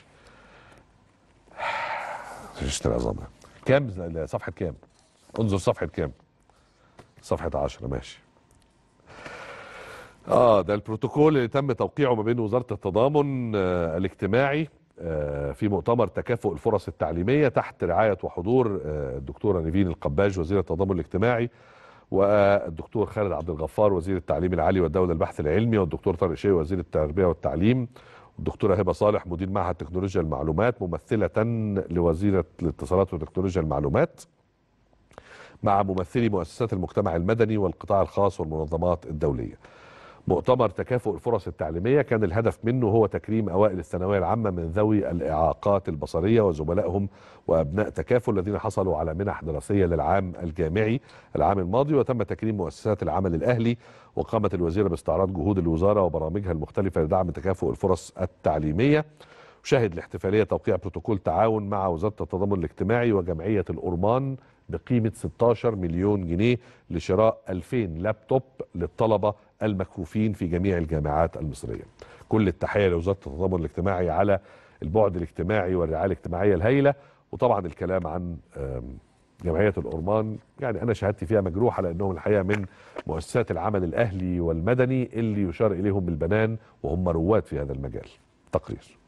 هشاشة العظام كام صفحة كام انظر صفحة كام صفحة عشرة ماشي اه ده البروتوكول اللي تم توقيعه ما بين وزارة التضامن آه الاجتماعي آه في مؤتمر تكافؤ الفرص التعليمية تحت رعاية وحضور آه الدكتورة نيفين القباج وزير التضامن الاجتماعي والدكتور خالد عبد الغفار وزير التعليم العالي والدولة البحث العلمي والدكتور طارق شيء وزير التربية والتعليم والدكتورة هبة صالح مدير معهد تكنولوجيا المعلومات ممثلة لوزيرة الاتصالات وتكنولوجيا المعلومات مع ممثلي مؤسسات المجتمع المدني والقطاع الخاص والمنظمات الدولية مؤتمر تكافؤ الفرص التعليمية كان الهدف منه هو تكريم أوائل الثانوية العامة من ذوي الإعاقات البصرية وزملائهم وأبناء تكافل الذين حصلوا على منح دراسية للعام الجامعي العام الماضي وتم تكريم مؤسسات العمل الأهلي وقامت الوزيرة باستعراض جهود الوزارة وبرامجها المختلفة لدعم تكافؤ الفرص التعليمية شهد الاحتفالية توقيع بروتوكول تعاون مع وزارة التضامن الاجتماعي وجمعية الأورمان بقيمة 16 مليون جنيه لشراء 2000 لابتوب للطلبة المكفوفين في جميع الجامعات المصرية كل التحية لوزارة التضامن الاجتماعي على البعد الاجتماعي والرعاية الاجتماعية الهائلة وطبعا الكلام عن آم، جمعية الأورمان يعني أنا شهادتي فيها مجروحة لأنهم الحقيقة من مؤسسات العمل الأهلي والمدني اللي يشار إليهم بالبنان وهم رواد في هذا المجال تقرير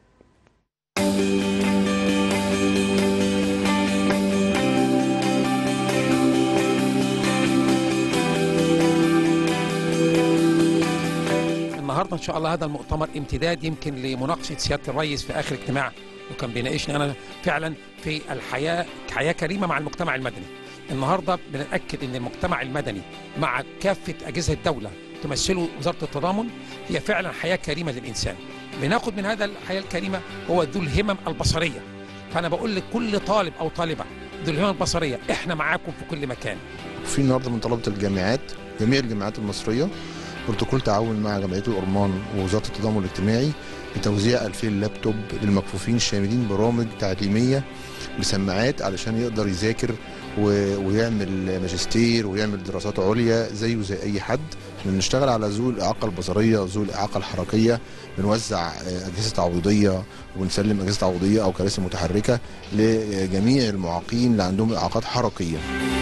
النهارده ان شاء الله هذا المؤتمر امتداد يمكن لمناقشه سياده الرئيس في اخر اجتماع وكان بيناقشني انا فعلا في الحياه حياه كريمه مع المجتمع المدني. النهارده بنأكد ان المجتمع المدني مع كافه اجهزه الدوله تمثله وزاره التضامن هي فعلا حياه كريمه للانسان. بناخد من هذا الحياه الكريمه هو ذو الهمم البصريه. فانا بقول لكل طالب او طالبه الهوية البصرية احنا معاكم في كل مكان في النهارده من طلبه الجامعات جميع الجامعات المصريه بروتوكول تعاون مع جمعيه الأورمان ووزاره التضامن الاجتماعي بتوزيع 2000 لابتوب للمكفوفين الشاملين برامج تعليميه بسماعات علشان يقدر يذاكر و- ويعمل ماجستير ويعمل دراسات عليا زيه زي اي حد بنشتغل على ذوي الاعاقه البصريه وذوي الاعاقه الحركيه بنوزع آه، اجهزه تعويضيه وبنسلم اجهزه تعويضيه او كراسي متحركه لجميع المعاقين اللي عندهم اعاقات حركيه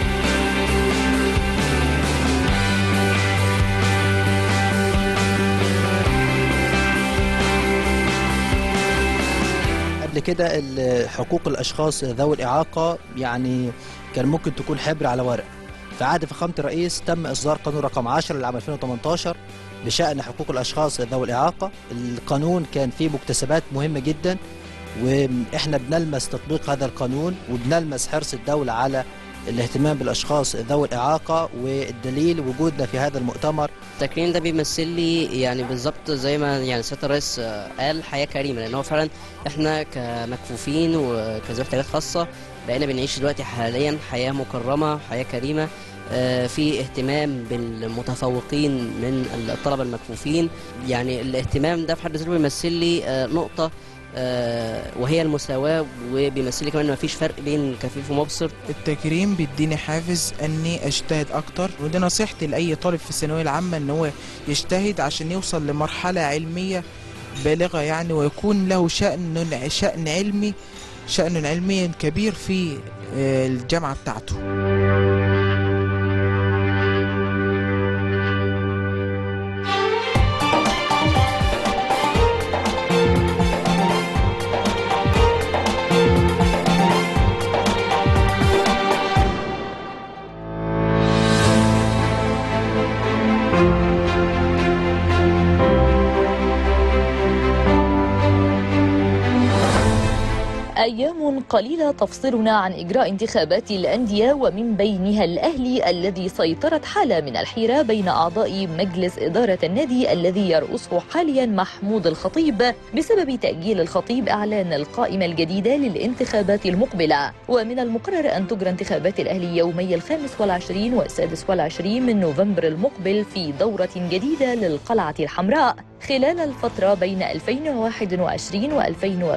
قبل كده ال- حقوق الاشخاص ذوي الاعاقه يعني كان ممكن تكون حبر على ورق في عهد فخامه الرئيس تم اصدار قانون رقم 10 لعام 2018 بشان حقوق الاشخاص ذوي الاعاقه القانون كان فيه مكتسبات مهمه جدا واحنا بنلمس تطبيق هذا القانون وبنلمس حرص الدوله على الاهتمام بالاشخاص ذوي الاعاقه والدليل وجودنا في هذا المؤتمر التكريم ده بيمثل لي يعني بالظبط زي ما يعني سياده الرئيس آه، قال حياه كريمه لان هو فعلا احنا كمكفوفين وكذوي احتياجات خاصه بقينا بنعيش دلوقتي حاليا حياه مكرمه حياه كريمه آه، في اهتمام بالمتفوقين من الطلبه المكفوفين يعني الاهتمام ده في حد ذاته بيمثل لي آه، نقطه آه، وهي المساواه وبيمثل لي كمان ان مفيش فرق بين كفيف ومبصر التكريم بيديني حافز اني اجتهد اكتر ودي نصيحتي لاي طالب في الثانويه العامه ان هو يجتهد عشان يوصل لمرحله علميه بالغه يعني ويكون له شان شان علمي شان علمي كبير في آه، الجامعه بتاعته أيام قليلة تفصلنا عن إجراء انتخابات الأندية ومن بينها الأهلي الذي سيطرت حالة من الحيرة بين أعضاء مجلس إدارة النادي الذي يرأسه حاليا محمود الخطيب بسبب تأجيل الخطيب إعلان القائمة الجديدة للانتخابات المقبلة ومن المقرر أن تجرى انتخابات الأهلي يومي الخامس والعشرين والسادس والعشرين من نوفمبر المقبل في دورة جديدة للقلعة الحمراء خلال الفترة بين 2021 و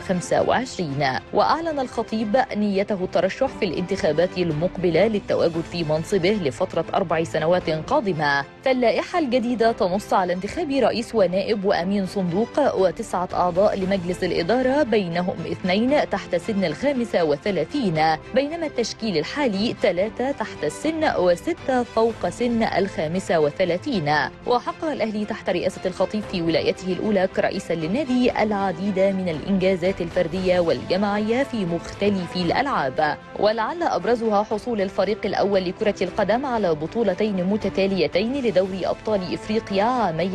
2025 وأعلن الخطيب نيته الترشح في الانتخابات المقبلة للتواجد في منصبه لفترة أربع سنوات قادمة فاللائحة الجديدة تنص على انتخاب رئيس ونائب وأمين صندوق وتسعة أعضاء لمجلس الإدارة بينهم اثنين تحت سن الخامسة وثلاثين بينما التشكيل الحالي ثلاثة تحت السن وستة فوق سن الخامسة وثلاثين وحقق الأهلي تحت رئاسة الخطيب في ولايته الأولى كرئيسا للنادي العديد من الإنجازات الفردية والجماعية في مختلف الألعاب ولعل أبرزها حصول الفريق الأول لكرة القدم على بطولتين متتاليتين لدوري أبطال إفريقيا عامي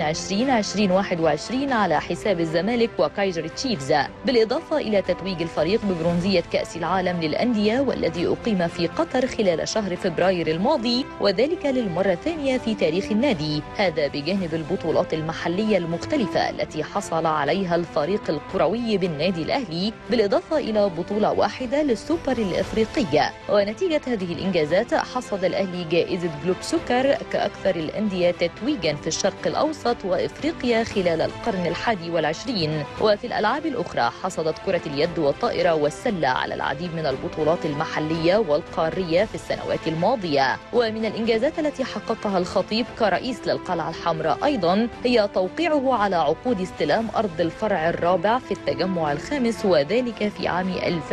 2020-2021 على حساب الزمالك وكايزر تشيفز بالإضافة إلى تتويج الفريق ببرونزية كأس العالم للأندية والذي أقيم في قطر خلال شهر فبراير الماضي وذلك للمرة الثانية في تاريخ النادي هذا بجانب البطولات المحلية المختلفة التي حصل عليها الفريق الكروي بالنادي الأهلي بالإضافة إلى بطولة واحدة للسوبر الإفريقية ونتيجة هذه الإنجازات حصد الأهلي جائزة جلوب سكر كأكثر الأندية تتويجا في الشرق الأوسط وإفريقيا خلال القرن الحادي والعشرين وفي الألعاب الأخرى حصدت كرة اليد والطائرة والسلة على العديد من البطولات المحلية والقارية في السنوات الماضية ومن الإنجازات التي حققها الخطيب كرئيس للقلعة الحمراء أيضا هي توقيعه على عقود استلام أرض الفرع الرابع في التجمع الخامس وذلك في عام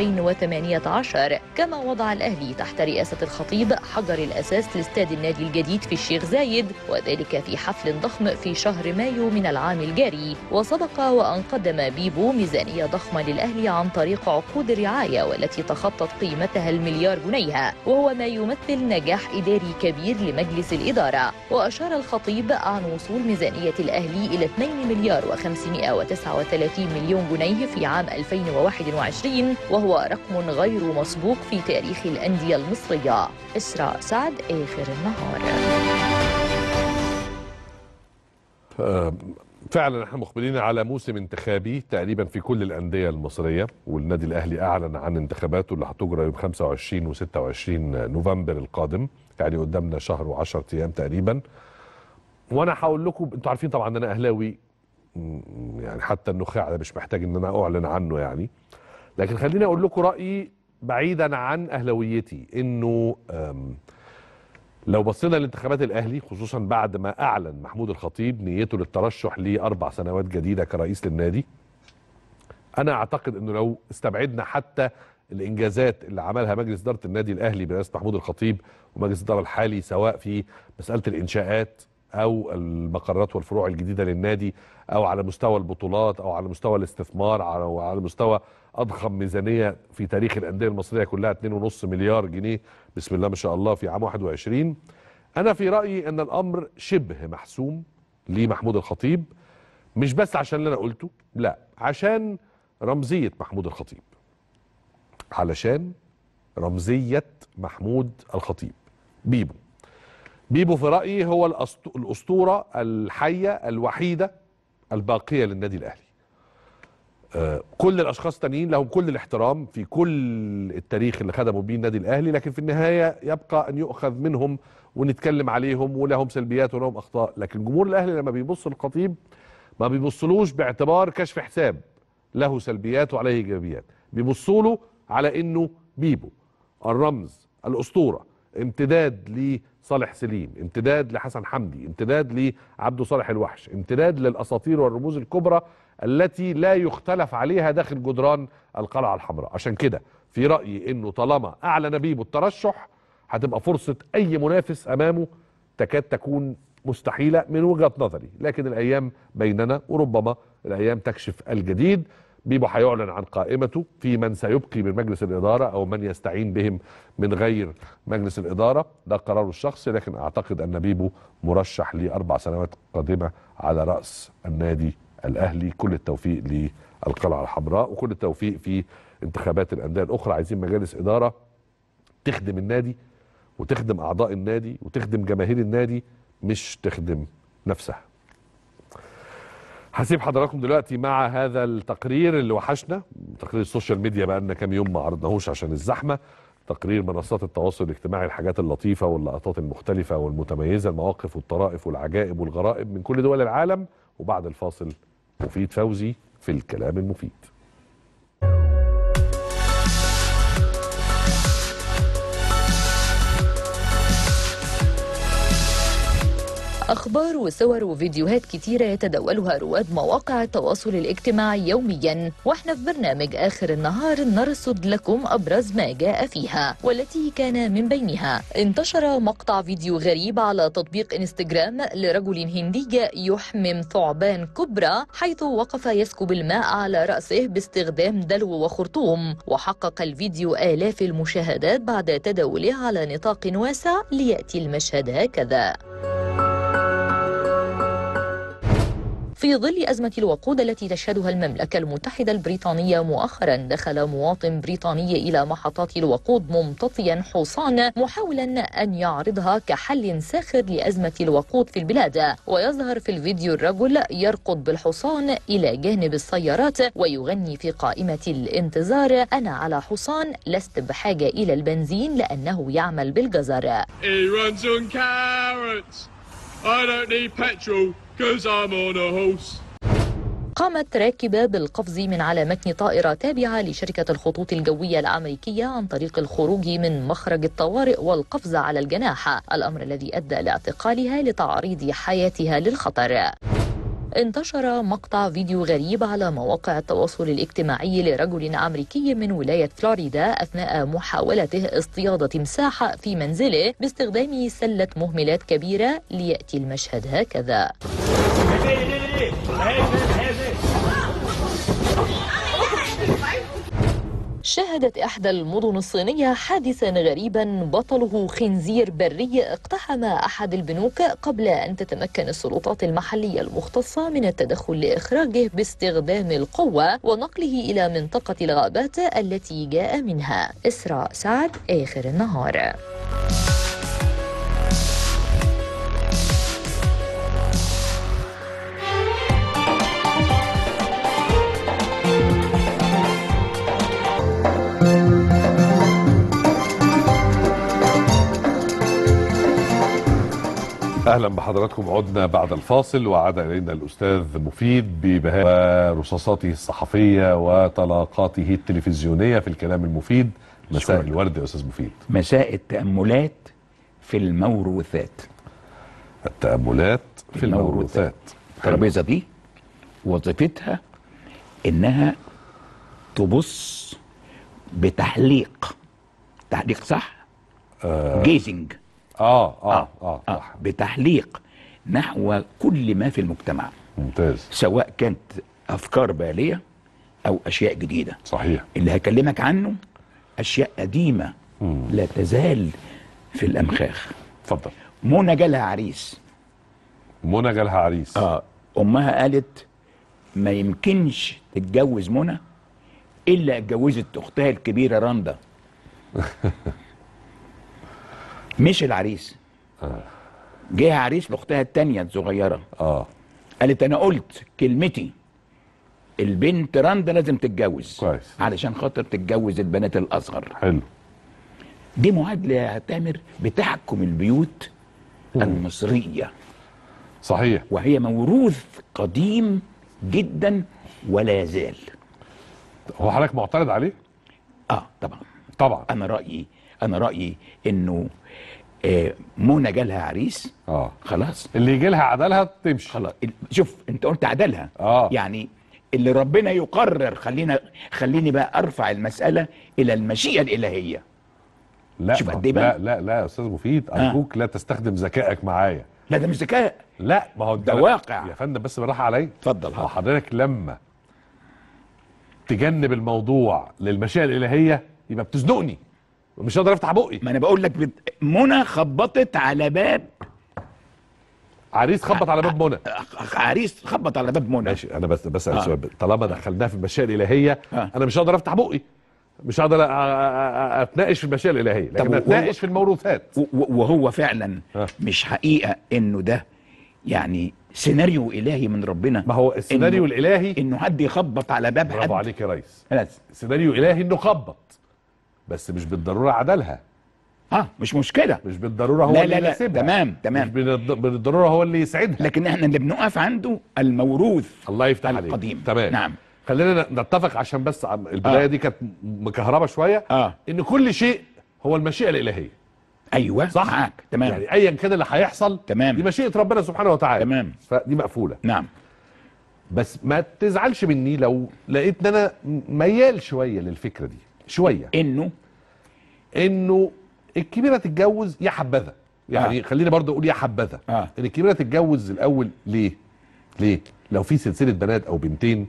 2018 كما وضع الأهلي تحت رئاسة الخطيب حجر الأساس لاستاد النادي الجديد في الشيخ زايد وذلك في حفل ضخم في شهر مايو من العام الجاري وسبق وأن قدم بيبو ميزانية ضخمة للأهلي عن طريق عقود الرعاية والتي تخطت قيمتها المليار جنيه وهو ما يمثل نجاح إداري كبير لمجلس الإدارة وأشار الخطيب عن وصول ميزانية الأهلي إلى 2 مليار و539 مليون جنيه في عام 2021 وهو رقم غير مسبوق في تاريخ الأندية المصرية إسراء سعد آخر النهار فعلا احنا مقبلين على موسم انتخابي تقريبا في كل الانديه المصريه والنادي الاهلي اعلن عن انتخاباته اللي هتجرى يوم 25 و26 نوفمبر القادم يعني قدامنا شهر و10 ايام تقريبا وانا هقول لكم انتوا عارفين طبعا ان انا اهلاوي م- يعني حتى النخاع ده مش محتاج ان انا اعلن عنه يعني لكن خليني اقول لكم رايي بعيدا عن اهلاويتي انه أم، لو بصينا لانتخابات الاهلي خصوصا بعد ما اعلن محمود الخطيب نيته للترشح لاربع سنوات جديده كرئيس للنادي انا اعتقد انه لو استبعدنا حتى الانجازات اللي عملها مجلس اداره النادي الاهلي برئاسه محمود الخطيب ومجلس الاداره الحالي سواء في مساله الانشاءات او المقرات والفروع الجديده للنادي او على مستوى البطولات او على مستوى الاستثمار او على مستوى اضخم ميزانيه في تاريخ الانديه المصريه كلها 2.5 مليار جنيه بسم الله ما شاء الله في عام 21 انا في رايي ان الامر شبه محسوم لمحمود الخطيب مش بس عشان اللي انا قلته لا عشان رمزيه محمود الخطيب علشان رمزيه محمود الخطيب بيبو بيبو في رايي هو الأسط- الاسطوره الحيه الوحيده الباقيه للنادي الاهلي آه، كل الاشخاص التانيين لهم كل الاحترام في كل التاريخ اللي خدموا بيه النادي الاهلي لكن في النهايه يبقى ان يؤخذ منهم ونتكلم عليهم ولهم سلبيات ولهم اخطاء لكن جمهور الاهلي لما بيبص للخطيب ما بيبصلوش باعتبار كشف حساب له سلبيات وعليه ايجابيات بيبصوا له على انه بيبو الرمز الاسطوره امتداد لصالح سليم امتداد لحسن حمدي امتداد لعبده صالح الوحش امتداد للاساطير والرموز الكبرى التي لا يختلف عليها داخل جدران القلعه الحمراء عشان كده في رايي انه طالما اعلن بيبو الترشح هتبقى فرصه اي منافس امامه تكاد تكون مستحيله من وجهه نظري لكن الايام بيننا وربما الايام تكشف الجديد بيبو هيعلن عن قائمته في من سيبقي من مجلس الاداره او من يستعين بهم من غير مجلس الاداره ده قراره الشخصي لكن اعتقد ان بيبو مرشح لاربع سنوات قادمه على راس النادي الاهلي كل التوفيق للقلعه الحمراء وكل التوفيق في انتخابات الانديه الاخرى عايزين مجالس اداره تخدم النادي وتخدم اعضاء النادي وتخدم جماهير النادي مش تخدم نفسها هسيب حضراتكم دلوقتي مع هذا التقرير اللي وحشنا تقرير السوشيال ميديا بقى لنا كام يوم ما عرضناهوش عشان الزحمه تقرير منصات التواصل الاجتماعي الحاجات اللطيفه واللقطات المختلفه والمتميزه المواقف والطرائف والعجائب والغرائب من كل دول العالم وبعد الفاصل مفيد فوزي في الكلام المفيد أخبار وصور وفيديوهات كتيرة يتداولها رواد مواقع التواصل الاجتماعي يوميا واحنا في برنامج آخر النهار نرصد لكم أبرز ما جاء فيها والتي كان من بينها انتشر مقطع فيديو غريب على تطبيق انستجرام لرجل هندي يحمم ثعبان كبرى حيث وقف يسكب الماء على رأسه باستخدام دلو وخرطوم وحقق الفيديو آلاف المشاهدات بعد تداوله على نطاق واسع ليأتي المشهد هكذا في ظل أزمة الوقود التي تشهدها المملكة المتحدة البريطانية مؤخرا دخل مواطن بريطاني إلى محطات الوقود ممتطيا حصان محاولا أن يعرضها كحل ساخر لأزمة الوقود في البلاد ويظهر في الفيديو الرجل يركض بالحصان إلى جانب السيارات ويغني في قائمة الانتظار أنا على حصان لست بحاجة إلى البنزين لأنه يعمل بالجزر He runs on carrots. I don't need petrol because I'm on a horse. قامت راكبة بالقفز من على متن طائرة تابعة لشركة الخطوط الجوية الأمريكية عن طريق الخروج من مخرج الطوارئ والقفز على الجناح الأمر الذي أدى لاعتقالها لتعريض حياتها للخطر انتشر مقطع فيديو غريب على مواقع التواصل الاجتماعي لرجل أمريكي من ولاية فلوريدا أثناء محاولته اصطياد تمساح في منزله باستخدام سلة مهملات كبيرة ليأتي المشهد هكذا شهدت إحدى المدن الصينية حادثا غريبا بطله خنزير بري اقتحم أحد البنوك قبل أن تتمكن السلطات المحلية المختصة من التدخل لإخراجه باستخدام القوة ونقله إلى منطقة الغابات التي جاء منها إسراء سعد آخر النهار اهلا بحضراتكم عدنا بعد الفاصل وعاد الينا الاستاذ مفيد ببهاء ورصاصاته الصحفيه وطلاقاته التلفزيونيه في الكلام المفيد مساء شكراً. الورد يا استاذ مفيد مساء التأملات في الموروثات التاملات في الموروثات الترابيزه دي وظيفتها انها تبص بتحليق تحليق صح آه. جيزنج اه اه اه, آه. بتحليق نحو كل ما في المجتمع ممتاز سواء كانت افكار باليه او اشياء جديده صحيح اللي هكلمك عنه اشياء قديمه لا تزال في الامخاخ اتفضل منى جالها عريس منى جالها عريس اه امها قالت ما يمكنش تتجوز منى الا اتجوزت اختها الكبيره رندا مش العريس جه عريس لاختها التانية الصغيرة اه قالت انا قلت كلمتي البنت رندا لازم تتجوز كويس علشان خاطر تتجوز البنات الاصغر حلو دي معادلة يا تامر بتحكم البيوت المصرية صحيح وهي موروث قديم جدا ولا يزال هو حضرتك معترض عليه؟ اه طبعا طبعا انا رايي انا رايي انه آه منى جالها عريس اه خلاص اللي يجي لها عدالها تمشي خلاص ال- شوف انت قلت عدالها اه يعني اللي ربنا يقرر خلينا خليني بقى ارفع المساله الى المشيئه الالهيه لا شوف ما- قد ايه لا بقى لا لا يا استاذ مفيد آه. ارجوك لا تستخدم ذكائك معايا لا ده مش ذكاء لا ما هو ده أنا- واقع. يا فندم بس بالراحه عليا اتفضل ما هو حضرتك لما تجنب الموضوع للمشيئه الالهيه يبقى بتزنقني مش هقدر افتح بقي ما انا بقول لك بت... منى خبطت على باب عريس خبط على باب منى عريس خبط على باب منى ماشي انا بس بسال آه. سؤال طالما دخلناها في المشيئه الالهيه آه. انا مش هقدر افتح بقي مش هقدر أ- أ- أ- اتناقش في المشيئه الالهيه طب لكن وهو- اتناقش في الموروثات و- و- وهو فعلا آه. مش حقيقه انه ده يعني سيناريو الهي من ربنا ما هو السيناريو إنه- الالهي انه حد يخبط على باب حد برافو عليك يا ريس خلاص. سيناريو الهي انه خبط بس مش بالضروره عدلها اه مش مشكله مش بالضروره هو لا اللي لا لا يناسبها تمام تمام مش بالض- بالضروره هو اللي يسعدها لكن احنا اللي بنقف عنده الموروث الله يفتح عليك القديم تمام نعم خلينا نتفق عشان بس عم- البدايه آه. دي كانت مكهربه شويه اه ان كل شيء هو المشيئه الالهيه ايوه صح معاك تمام يعني ايا كان اللي هيحصل تمام دي مشيئه ربنا سبحانه وتعالى تمام فدي مقفوله نعم بس ما تزعلش مني لو لقيت ان انا ميال شويه للفكره دي شويه انه انه الكبيره تتجوز يا حبذا يعني آه. خليني برضه اقول يا حبذا اه ان الكبيره تتجوز الاول ليه ليه لو في سلسله بنات او بنتين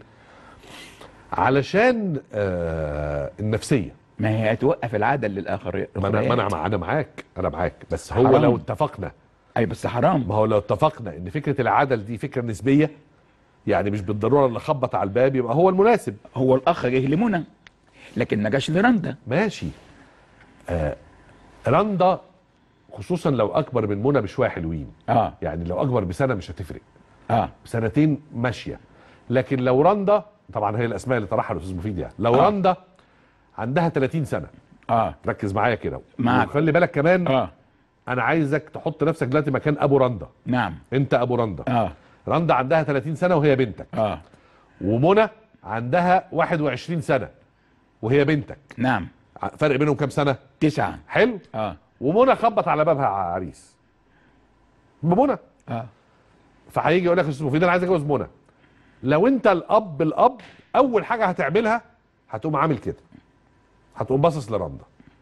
علشان آه النفسيه ما هي هتوقف العاده للاخر ما انا ما انا مع- انا معاك انا معاك بس هو حرام. لو اتفقنا اي بس حرام ما هو لو اتفقنا ان فكره العدل دي فكره نسبيه يعني مش بالضروره اللي خبط على الباب يبقى هو المناسب هو الاخ جه لمنى لكن ما جاش لرندا ماشي آه رندا خصوصا لو اكبر من منى بشويه حلوين اه يعني لو اكبر بسنه مش هتفرق اه سنتين ماشيه لكن لو رندا طبعا هي الاسماء اللي طرحها الاستاذ مفيد يعني لو آه. رندا عندها 30 سنه اه ركز معايا كده معاك. وخلي بالك كمان اه انا عايزك تحط نفسك دلوقتي مكان ابو رندا نعم انت ابو رندا اه رندا عندها 30 سنه وهي بنتك اه ومنى عندها 21 سنه وهي بنتك نعم ع- فرق بينهم كام سنه تسعة حلو اه ومنى خبط على بابها عريس بمنى اه فهيجي يقول لك يا استاذ مفيد انا عايز اتجوز منى لو انت الاب الاب اول حاجه هتعملها هتقوم عامل كده هتقوم باصص لرندا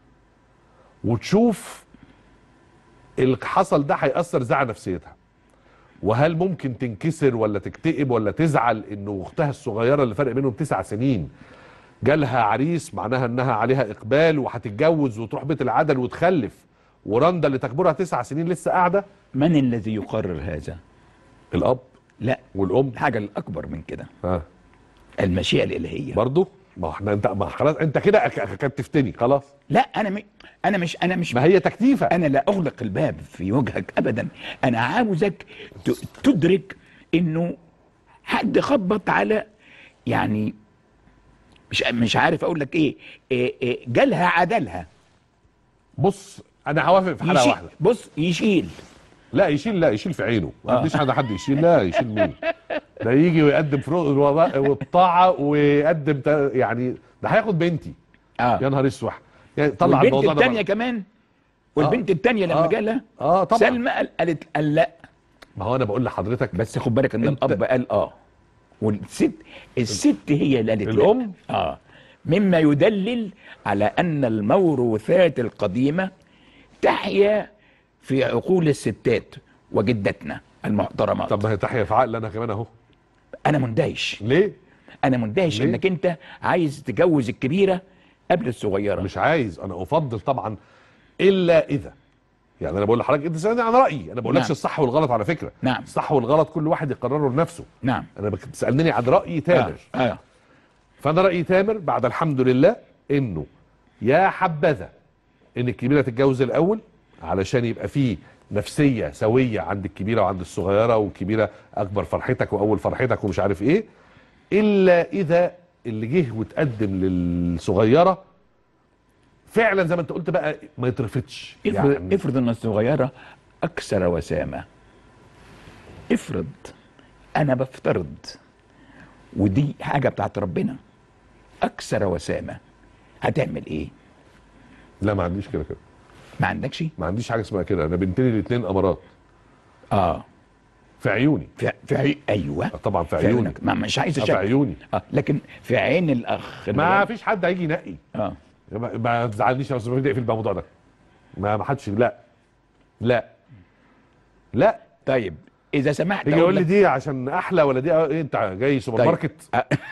وتشوف اللي حصل ده هيأثر ازاي على نفسيتها وهل ممكن تنكسر ولا تكتئب ولا تزعل انه اختها الصغيره اللي فرق بينهم تسع سنين جالها عريس معناها انها عليها اقبال وهتتجوز وتروح بيت العدل وتخلف ورندا اللي تكبرها تسع سنين لسه قاعده من الذي يقرر هذا الاب لا والام الحاجه الاكبر من كده ها المشيئه الالهيه برضو ما احنا انت ما خلاص انت كده أك- كتفتني خلاص لا انا م... انا مش انا مش ما هي تكتيفه انا لا اغلق الباب في وجهك ابدا انا عاوزك ت... تدرك انه حد خبط على يعني مش مش عارف اقول لك ايه, إيه, إيه جالها عدلها بص انا هوافق في حاله يشيل واحده بص يشيل لا يشيل لا يشيل في عينه ما آه. عنديش حد حد يشيل لا يشيل مين ده يجي ويقدم فروق الوضاء والطاعه ويقدم ت- يعني ده هياخد بنتي اه يا نهار اسود يعني طلع والبنت الموضوع ده الثانيه بره. كمان والبنت الثانيه لما آه. جالها اه طبعا سلمى قال- قالت قال لا ما هو انا بقول لحضرتك بس خد بالك ان أنت- الاب قال اه والست الست هي اللي قالت لا. الأم؟ اه مما يدلل على ان الموروثات القديمه تحيا في عقول الستات وجدتنا المحترمات طب ما هي تحيا في عقل انا كمان اهو انا مندهش ليه انا مندهش ليه؟ انك انت عايز تجوز الكبيره قبل الصغيره مش عايز انا افضل طبعا الا اذا يعني انا بقول لحضرتك انت سالني عن رايي انا بقولكش نعم. الصح والغلط على فكره نعم. الصح والغلط كل واحد يقرره لنفسه نعم انا بك- بتسالني عن راي تامر آه. آه. فانا رايي تامر بعد الحمد لله انه يا حبذا ان الكبيره تتجوز الاول علشان يبقى فيه نفسيه سويه عند الكبيره وعند الصغيره والكبيره اكبر فرحتك واول فرحتك ومش عارف ايه الا اذا اللي جه وتقدم للصغيره فعلا زي ما انت قلت بقى ما يترفضش افرض, يعني افرض ان الصغيره اكثر وسامه افرض انا بفترض ودي حاجه بتاعت ربنا اكثر وسامه هتعمل ايه لا ما عنديش كده كده ما عندكش ما عنديش حاجه اسمها كده انا بنتني الاثنين امارات اه في عيوني في, في عي... ايوه آه، طبعا في في عيوني عيونك ما مش عايز آه، اشك في عيوني اه لكن في عين الاخ ما الولد- فيش حد هيجي ينقي اه ما ما تزعلنيش يا استاذ مجدي اقفل بقى الموضوع ده ما ما حدش لا لا لا طيب اذا سمحت يجي أقول يقول لي لك- دي عشان احلى ولا دي ايه انت جاي سوبر طيب. ماركت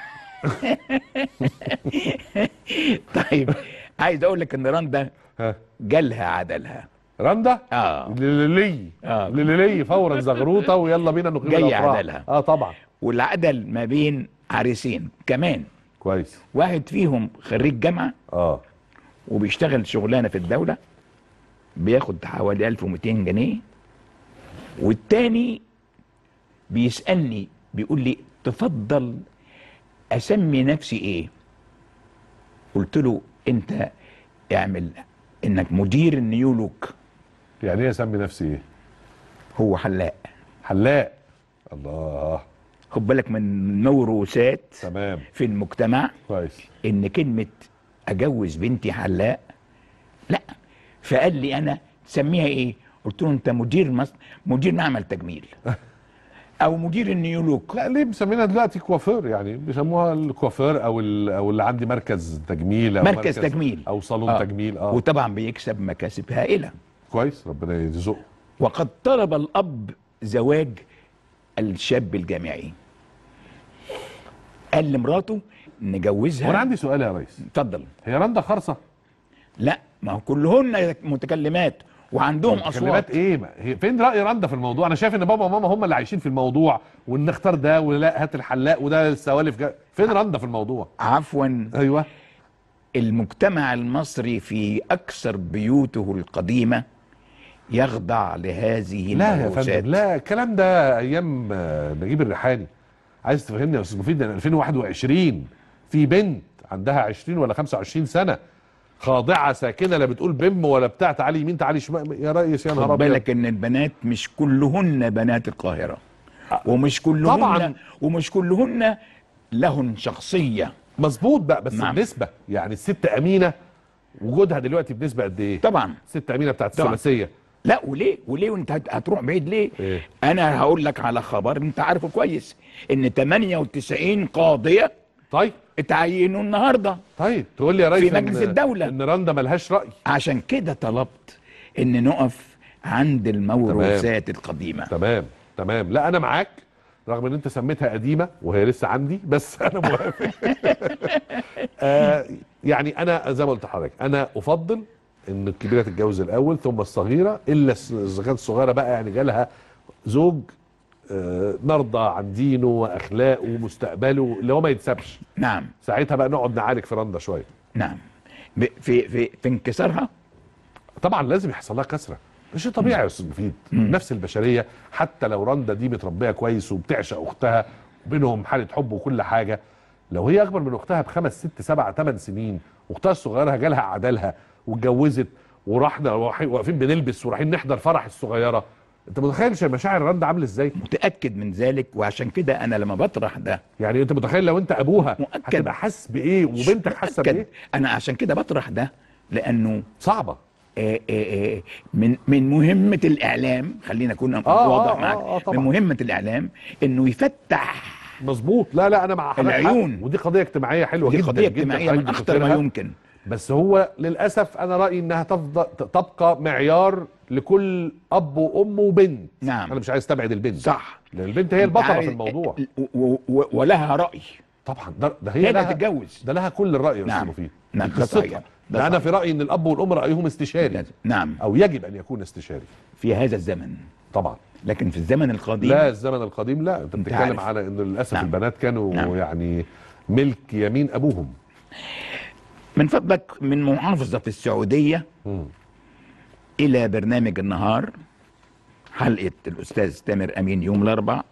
طيب عايز اقول لك ان رندا ها جالها عدلها رندا اه للي آه. للي فورا زغروطه ويلا بينا نقيم جاي الأفراح. عدلها. اه طبعا والعدل ما بين عريسين كمان كويس واحد فيهم خريج جامعه اه وبيشتغل شغلانه في الدوله بياخد حوالي 1200 جنيه والتاني بيسالني بيقول لي تفضل اسمي نفسي ايه قلت له انت اعمل انك مدير النيولوك يعني ايه اسمي نفسي ايه هو حلاق حلاق الله خد بالك من الموروثات تمام في المجتمع كويس ان كلمه اجوز بنتي حلاق لا فقال لي انا تسميها ايه قلت له انت مدير مص... مدير معمل تجميل او مدير النيولوك لا ليه مسمينها دلوقتي كوافير يعني بيسموها الكوافير او ال- او اللي عندي مركز تجميل او مركز تجميل. او صالون آه. تجميل اه وطبعا بيكسب مكاسب هائله كويس ربنا يرزقه وقد طلب الاب زواج الشاب الجامعي قال لمراته نجوزها وانا عندي سؤال يا ريس اتفضل هي رندا خرصه لا ما هو كلهن متكلمات وعندهم اصوات كلمات ايه ما هي فين راي رندا في الموضوع انا شايف ان بابا وماما هم اللي عايشين في الموضوع وان اختار ده ولا هات الحلاق وده السوالف جا... فين رندا في الموضوع عفوا ايوه المجتمع المصري في اكثر بيوته القديمه يخضع لهذه لا يا الموروثات فندم لا الكلام ده ايام آه، نجيب الريحاني عايز تفهمني يا استاذ مفيد ده 2021 في بنت عندها 20 ولا 25 سنه خاضعه ساكنه لا بتقول بم ولا بتاع تعالي يمين تعالي شمال يا ريس يا نهار خد ابيض بالك ان البنات مش كلهن بنات القاهره ومش كلهن طبعاً. ومش كلهن لهن شخصيه مظبوط بقى بس نعم. النسبه يعني الست امينه وجودها دلوقتي بنسبه قد ايه؟ طبعا الست امينه بتاعت طبعاً. الثلاثيه لا وليه وليه وانت هت- هتروح بعيد ليه إيه؟ انا هقول لك على خبر انت عارفه كويس ان 98 قاضيه طيب اتعينوا النهارده طيب تقول لي يا ريس في مجلس إن- الدولة. ان رندا ملهاش راي عشان كده طلبت ان نقف عند الموروثات القديمه تمام تمام لا انا معاك رغم ان انت سميتها قديمه وهي لسه عندي بس انا موافق آه يعني انا زي ما قلت لحضرتك انا افضل ان الكبيره تتجوز الاول ثم الصغيره الا الس- اذا كانت الصغيره بقى يعني جالها زوج آه نرضى عن دينه واخلاقه ومستقبله اللي هو ما يتسابش نعم ساعتها بقى نقعد نعالج في رندا شويه نعم ب- في في في انكسارها طبعا لازم يحصل لها كسره ده شيء طبيعي يا استاذ مفيد نفس البشريه حتى لو رندا دي متربيه كويس وبتعشق اختها وبينهم حاله حب وكل حاجه لو هي اكبر من اختها بخمس ست سبع ثمان سنين واختها الصغيره جالها عدلها واتجوزت ورحنا رايحين- واقفين بنلبس ورايحين نحضر فرح الصغيره انت متخيل مشاعر الرد عامل ازاي متاكد من ذلك وعشان كده انا لما بطرح ده يعني انت متخيل لو انت ابوها مؤكد هتبقى حاسس بايه وبنتك حاسه متأكد. بايه انا عشان كده بطرح ده لانه صعبه آه آه آه من من مهمه الاعلام خلينا اكون آه، واضح آه، معاك آه، طبعا. من مهمه الاعلام انه يفتح مظبوط لا لا انا مع حضرتك العيون. حق. ودي قضيه اجتماعيه حلوه دي جدا قضيه جدا اجتماعيه حضرتك من اخطر ما بتثيرها. يمكن بس هو للاسف انا رايي انها تفضل تبقى معيار لكل اب وام وبنت نعم انا مش عايز استبعد البنت صح لان البنت هي أنت البطله عارف- في الموضوع و- و- ولها راي طبعا ده, ده هي هي اللي لها هتتجوز ده لها كل الراي يا نعم. استاذ مفيد نعم، دي ده قصتها. صحيح. ده ده انا صحيح. في رايي ان الاب والام رايهم استشاري نعم او يجب ان يكون استشاري في هذا الزمن طبعا لكن في الزمن القديم لا الزمن القديم لا انت أنت بتتكلم عارف. على ان للاسف نعم. البنات كانوا نعم. يعني ملك يمين ابوهم من فضلك من محافظة السعودية مم. إلى برنامج النهار حلقة الأستاذ تامر أمين يوم الأربع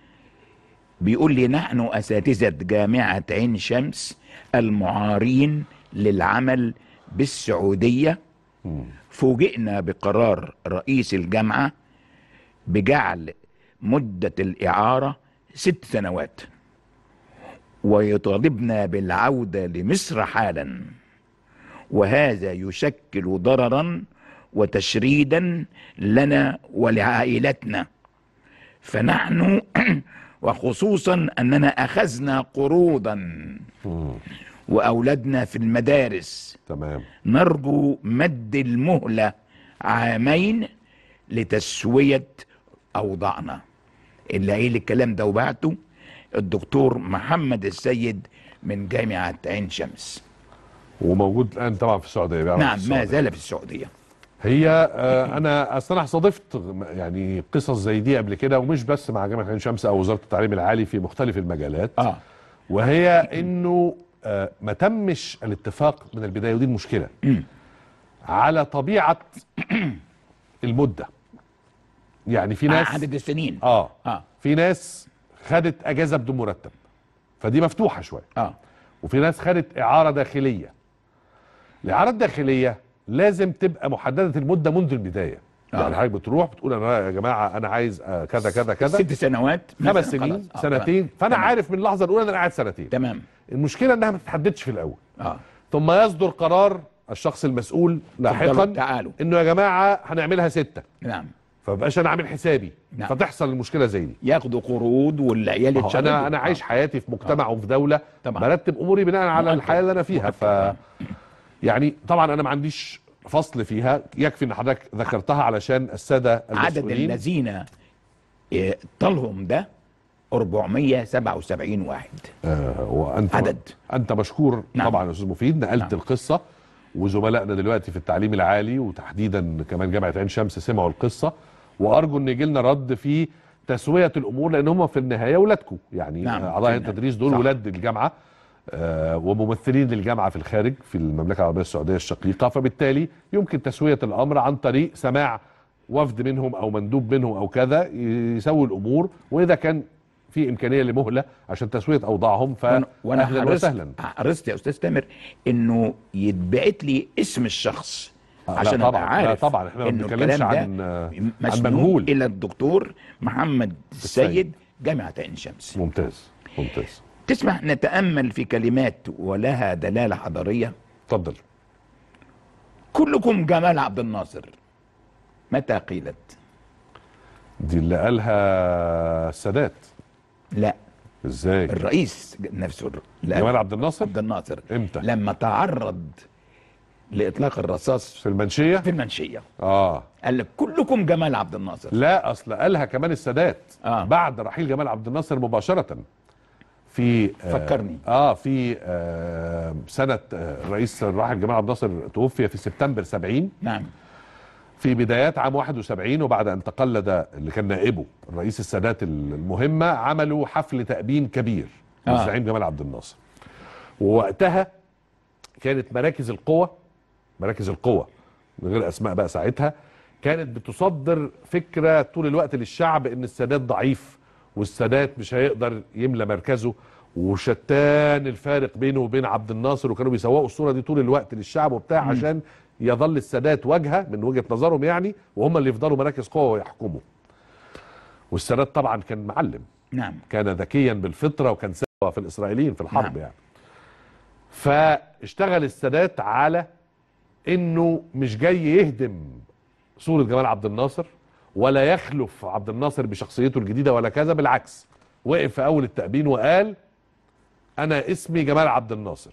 بيقول لي نحن أساتذة جامعة عين شمس المعارين للعمل بالسعودية فوجئنا بقرار رئيس الجامعة بجعل مدة الإعارة ست سنوات ويطالبنا بالعودة لمصر حالا وهذا يشكل ضررا وتشريدا لنا ولعائلتنا فنحن وخصوصا أننا أخذنا قروضا وأولادنا في المدارس تمام نرجو مد المهلة عامين لتسوية أوضاعنا اللي قايل الكلام ده وبعته الدكتور محمد السيد من جامعة عين شمس وموجود الان طبعا في السعوديه بيعمل نعم في ما السعودية. زال في السعودية هي آه انا اصل انا صادفت يعني قصص زي دي قبل كده ومش بس مع جامعه عين شمس او وزاره التعليم العالي في مختلف المجالات اه وهي انه آه ما تمش الاتفاق من البدايه ودي المشكله على طبيعه المده يعني في ناس عدد السنين اه اه في ناس خدت اجازه بدون مرتب فدي مفتوحه شويه اه وفي ناس خدت اعاره داخليه الاعاره الداخليه لازم تبقى محدده المده منذ البدايه آه. يعني حضرتك بتروح بتقول انا يا جماعه انا عايز آه، كذا كذا كذا ست سنوات خمس مثلاً سنين خلاص. آه، سنتين تمام. فانا تمام. عارف من اللحظه الاولى ان انا قاعد سنتين تمام المشكله انها ما تتحددش في الاول اه ثم يصدر قرار الشخص المسؤول لاحقا اتفضلوا، تعالوا. انه يا جماعه هنعملها سته نعم فمبقاش انا عامل حسابي نعم. فتحصل المشكله زي دي ياخدوا قروض والعيال ما هو يتشغلوا انا انا عايش آه. حياتي في مجتمع وفي دوله طبعا. برتب اموري بناء على مؤكد. الحياه اللي انا فيها ف يعني طبعا انا ما عنديش فصل فيها يكفي ان حضرتك ذكرتها علشان الساده عدد المسؤولين الذين آه، طالهم ده 477 واحد آه وانت عدد. انت مشكور نعم. طبعا يا استاذ مفيد نقلت نعم. القصه وزملائنا دلوقتي في التعليم العالي وتحديدا كمان جامعه عين شمس سمعوا القصه وارجو ان يجي لنا رد في تسويه الامور لان هم في النهايه ولادكم يعني نعم. آه، اعضاء في التدريس دول صح. ولاد الجامعه آه وممثلين للجامعه في الخارج في المملكه العربيه السعوديه الشقيقه فبالتالي يمكن تسويه الامر عن طريق سماع وفد منهم او مندوب منهم او كذا يسوي الامور واذا كان في امكانيه لمهله عشان تسويه اوضاعهم وانا وانا فاهلا حرصت وسهلا حرصت يا استاذ تامر انه يتبعت لي اسم الشخص آه، لا عشان طبعا، ابقى لا عارف طبعا، إحنا ما إنه بنتكلمش الكلام ده عن- آه، عن مسموح مجهول. الى الدكتور محمد السيد جامعه عين شمس ممتاز ممتاز تسمح نتامل في كلمات ولها دلاله حضاريه اتفضل كلكم جمال عبد الناصر متى قيلت دي اللي قالها السادات لا ازاي الرئيس نفسه لا جمال عبد الناصر عبد الناصر امتى لما تعرض لاطلاق الرصاص في المنشيه في المنشيه اه قال لك كلكم جمال عبد الناصر لا اصل قالها كمان السادات آه. بعد رحيل جمال عبد الناصر مباشره في آه فكرني. اه في آه سنه آه الرئيس الراحل جمال عبد الناصر توفي في سبتمبر 70 نعم في بدايات عام 71 وبعد ان تقلد اللي كان نائبه الرئيس السادات المهمه عملوا حفل تأبين كبير آه. للزعيم جمال عبد الناصر ووقتها كانت مراكز القوة مراكز القوة من غير اسماء بقى ساعتها كانت بتصدر فكرة طول الوقت للشعب ان السادات ضعيف والسادات مش هيقدر يملى مركزه وشتان الفارق بينه وبين عبد الناصر وكانوا بيسوقوا الصورة دي طول الوقت للشعب وبتاع عشان يظل السادات واجهة من وجهة نظرهم يعني وهم اللي يفضلوا مراكز قوة ويحكموا والسادات طبعا كان معلم نعم كان ذكيا بالفطره وكان سوا في الاسرائيليين في الحرب نعم. يعني فاشتغل السادات على انه مش جاي يهدم صوره جمال عبد الناصر ولا يخلف عبد الناصر بشخصيته الجديده ولا كذا بالعكس وقف في اول التأبين وقال انا اسمي جمال عبد الناصر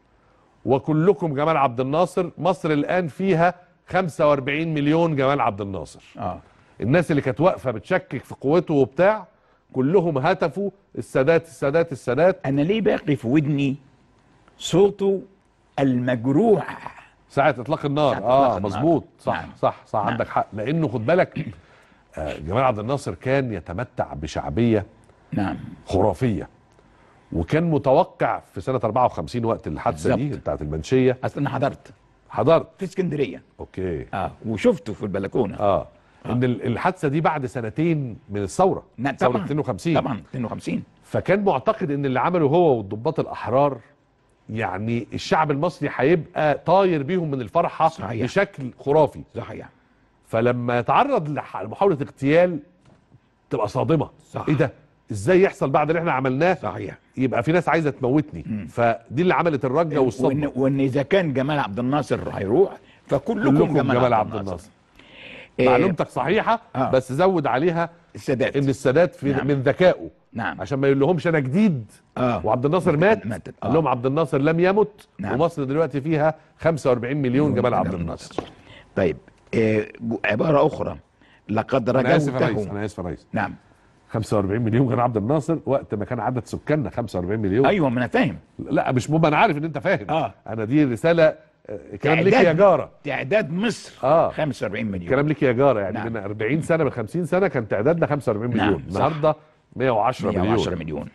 وكلكم جمال عبد الناصر مصر الان فيها 45 مليون جمال عبد الناصر اه الناس اللي كانت واقفه بتشكك في قوته وبتاع كلهم هتفوا السادات السادات السادات انا ليه باقي في ودني صوته المجروح ساعه اطلاق النار ساعة إطلاق اه النار. مظبوط صح نعم. صح صح عندك حق لانه خد بالك آه، جمال عبد الناصر كان يتمتع بشعبيه نعم خرافيه وكان متوقع في سنه 54 وقت الحادثه دي بالظبط. بتاعت المنشيه اصل انا حضرت حضرت في اسكندريه اوكي اه وشفته في البلكونه اه ان ال- الحادثه دي بعد سنتين من الثوره نعم، ثوره طبعاً. 52 طبعا 52 فكان معتقد ان اللي عمله هو والضباط الاحرار يعني الشعب المصري هيبقى طاير بيهم من الفرحه صحيح. بشكل خرافي صحيح فلما يتعرض لح- لمحاوله اغتيال تبقى صادمه صح. ايه ده ازاي يحصل بعد اللي احنا عملناه صحيح يبقى في ناس عايزه تموتني فدي اللي عملت الرجه وان, والصدمه وإن اذا كان جمال عبد الناصر هيروح فكلكم كلكم جمال, جمال عبد عبد الناصر الناصر إيه، معلومتك صحيحه آه. بس زود عليها السادات ان السادات في نعم. من ذكائه نعم عشان ما يقول لهمش انا جديد اه وعبد الناصر مات ماتت. قال آه. لهم عبد الناصر لم يمت نعم. ومصر دلوقتي فيها 45 مليون جمال عبد الناصر طيب إيه عباره اخرى لقد انا اسف يا ريس رجوته انا اسف يا ريس نعم 45 مليون جمال عبد الناصر وقت ما كان عدد سكاننا 45 مليون ايوه ما انا فاهم لا مش مهم انا عارف ان انت فاهم آه. انا دي رساله آه، كلام ليك تعداد- يا جاره تعداد مصر اه 45 مليون كلام ليك يا جاره يعني نعم. من 40 سنه من 50 سنه كان تعدادنا 45 نعم، مليون صح. النهارده 110 مليون 110 مليون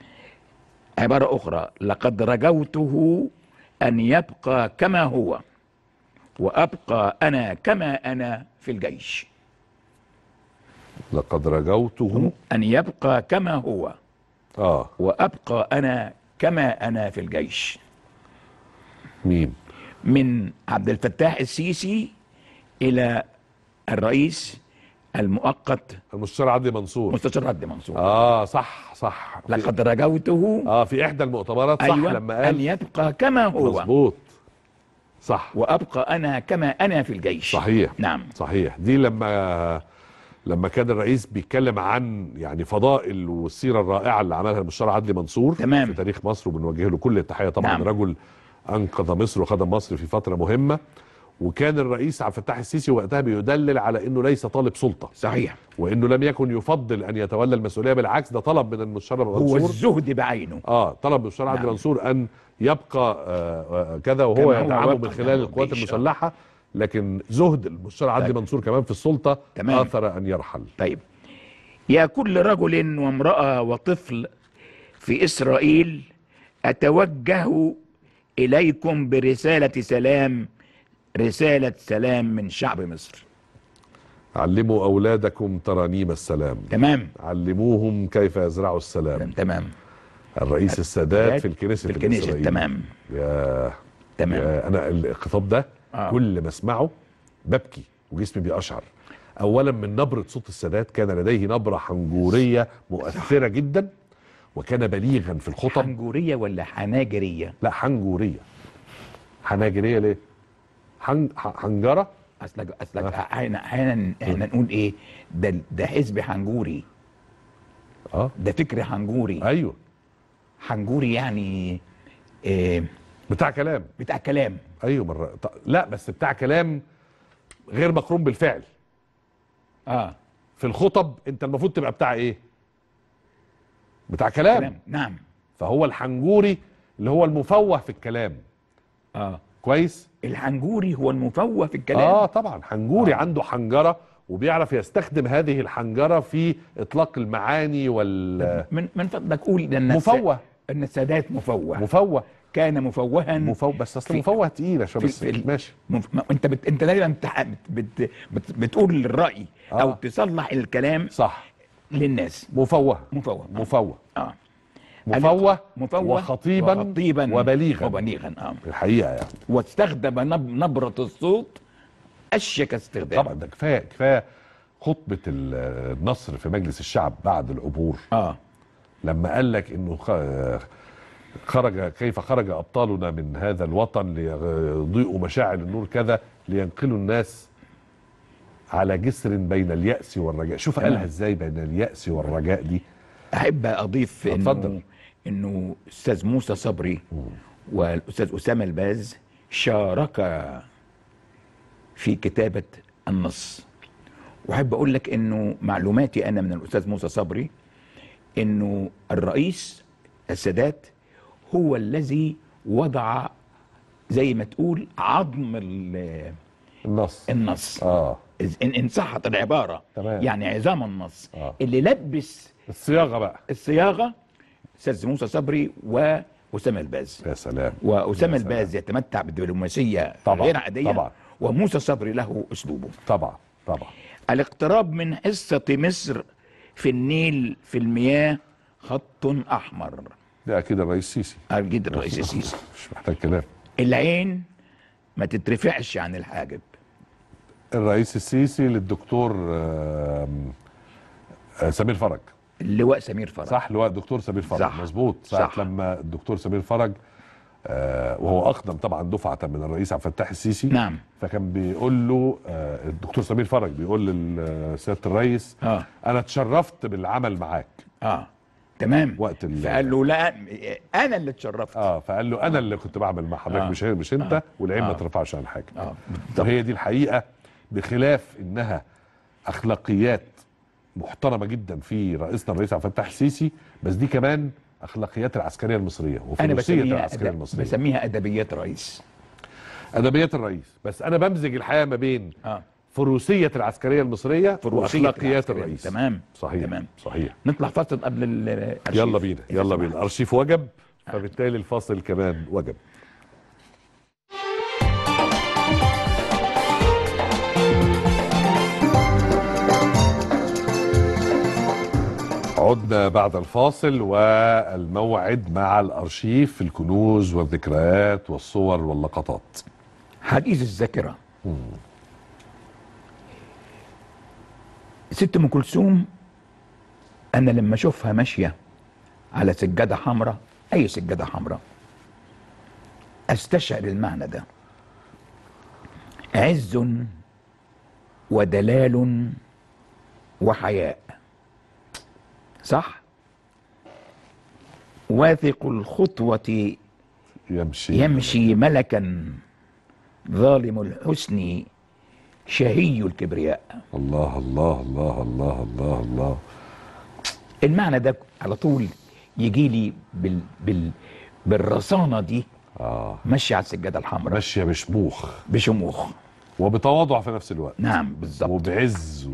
عبارة أخرى لقد رجوته أن يبقى كما هو وأبقى أنا كما أنا في الجيش لقد رجوته أن يبقى كما هو اه وأبقى أنا كما أنا في الجيش مين من عبد الفتاح السيسي إلى الرئيس المؤقت المستشار عدلي منصور مستشار عبد منصور اه صح صح في- لقد رجوته اه في احدى المؤتمرات صح أيوة لما أن قال يبقى كما هو مظبوط صح وأبقى أنا كما أنا في الجيش صحيح نعم صحيح دي لما لما كان الرئيس بيتكلم عن يعني فضائل والسيره الرائعه اللي عملها المستشار عدلي منصور تمام. في تاريخ مصر وبنوجه له كل التحيه طبعا نعم. رجل انقذ مصر وخدم مصر في فتره مهمه وكان الرئيس عبد الفتاح السيسي وقتها بيدلل على انه ليس طالب سلطه صحيح وانه لم يكن يفضل ان يتولى المسؤوليه بالعكس ده طلب من المستشار هو منصور الزهد بعينه اه طلب من الشرع عبد نعم. المنصور ان يبقى آه آه كذا وهو كما هو يدعمه وفقا من خلال القوات للجيش. المسلحه لكن زهد المستشار عدلي طيب. منصور كمان في السلطه تمام. اثر ان يرحل طيب يا كل رجل وامرأة وطفل في إسرائيل أتوجه إليكم برسالة سلام رسالة سلام من شعب مصر علموا اولادكم ترانيم السلام تمام علموهم كيف يزرعوا السلام تمام الرئيس السادات في الكنيسة في الكنيسة الإسرائيلية. تمام يا تمام يا انا الخطاب ده آه. آه. كل ما اسمعه ببكي وجسمي بيقشعر اولا من نبره صوت السادات كان لديه نبره حنجوريه مؤثره جدا وكان بليغا في الخطب حنجورية ولا حناجرية لا حنجوريه حناجريه ليه حن... ح- حنجره أصلك أصلك أحيانا أحيانا إحنا نقول إيه ده ده حزب حنجوري اه ده فكر حنجوري ايوه حنجوري يعني إيه بتاع كلام بتاع كلام ايوه مره ط- لا بس بتاع كلام غير مقرون بالفعل اه في الخطب انت المفروض تبقى بتاع ايه بتاع كلام, كلام نعم فهو الحنجوري اللي هو المفوه في الكلام اه كويس الحنجوري هو المفوه في الكلام اه طبعا حنجوري آه. آه. عنده حنجره وبيعرف يستخدم هذه الحنجره في اطلاق المعاني وال من من فضلك قول ان الس- مفوه ان السادات مفوه مفوه كان مفوها مفوه بس اصل في- مفوه تقيل عشان في- بس في ال- ماشي مف... ما انت بت... انت دايما بتح... بت... بت... بت... بتقول الراي آه. او تصلح الكلام صح للناس مفوه مفوه مفوه اه مفوه مفوه وخطيبا, وخطيبا وبليغا وبليغا اه الحقيقه يعني واستخدم نب... نبره الصوت اشيك استخدام طبعا ده كفايه كفايه خطبه ال- النصر في مجلس الشعب بعد العبور اه لما قال لك انه خ- خرج كيف خرج ابطالنا من هذا الوطن ليضيئوا مشاعل النور كذا لينقلوا الناس على جسر بين اليأس والرجاء شوف تمام. قالها ازاي بين اليأس والرجاء دي احب اضيف انه اتفضل. انه استاذ موسى صبري والاستاذ اسامه الباز شاركا في كتابه النص واحب اقول لك انه معلوماتي انا من الاستاذ موسى صبري انه الرئيس السادات هو الذي وضع زي ما تقول عظم ال- النص النص اه ان ان صحت العباره تمام. يعني عظام النص آه. اللي لبس الصياغه بقى الصياغه استاذ موسى صبري واسامه الباز يا سلام واسامه يا سلام. الباز يتمتع بدبلوماسيه طبعاً، غير عاديه طبعاً. وموسى صبري له اسلوبه طبعا طبعا الاقتراب من حصه مصر في النيل في المياه خط احمر ده اكيد الرئيس سيسي اكيد الرئيس السيسي مش محتاج كلام العين ما تترفعش عن الحاجب الرئيس السيسي للدكتور آم، آه، سمير فرج اللواء سمير فرج صح لواء الدكتور سمير فرج صح. مظبوط ساعة صح. لما الدكتور سمير فرج آه وهو اقدم طبعا دفعه من الرئيس عبد الفتاح السيسي نعم فكان بيقول له آه الدكتور سمير فرج بيقول لسياده الرئيس اه انا اتشرفت بالعمل معاك اه تمام وقت ال فقال له لا انا اللي اتشرفت اه فقال له انا اللي كنت بعمل مع حضرتك آه. مش مش انت آه. والعين ما آه. ترفعش عن حاجه اه وهي دي الحقيقه بخلاف انها اخلاقيات محترمه جدا في رئيسنا الرئيس عبد الفتاح السيسي بس دي كمان اخلاقيات العسكريه المصريه انا وفروسيه بسميها العسكريه أدب المصريه بسميها ادبيات رئيس ادبيات الرئيس بس انا بمزج الحقيقه ما بين اه فروسيه العسكريه المصريه فروسية واخلاقيات العسكرية. الرئيس تمام صحيح تمام صحيح نطلع فاصل قبل الارشيف يلا بينا يلا بينا الارشيف وجب فبالتالي الفاصل كمان وجب عدنا بعد الفاصل والموعد مع الارشيف الكنوز والذكريات والصور واللقطات حديث الذاكره ست ام كلثوم انا لما اشوفها ماشيه على سجاده حمراء اي سجاده حمراء استشعر المعنى ده عز ودلال وحياء صح واثق الخطوه يمشي يمشي ملكا ظالم الحسن شهي الكبرياء الله الله الله الله الله الله المعنى ده على طول يجي لي بال بال بالرصانه دي اه ماشيه على السجاده الحمراء ماشيه بشموخ بشموخ وبتواضع في نفس الوقت نعم بالظبط وبعز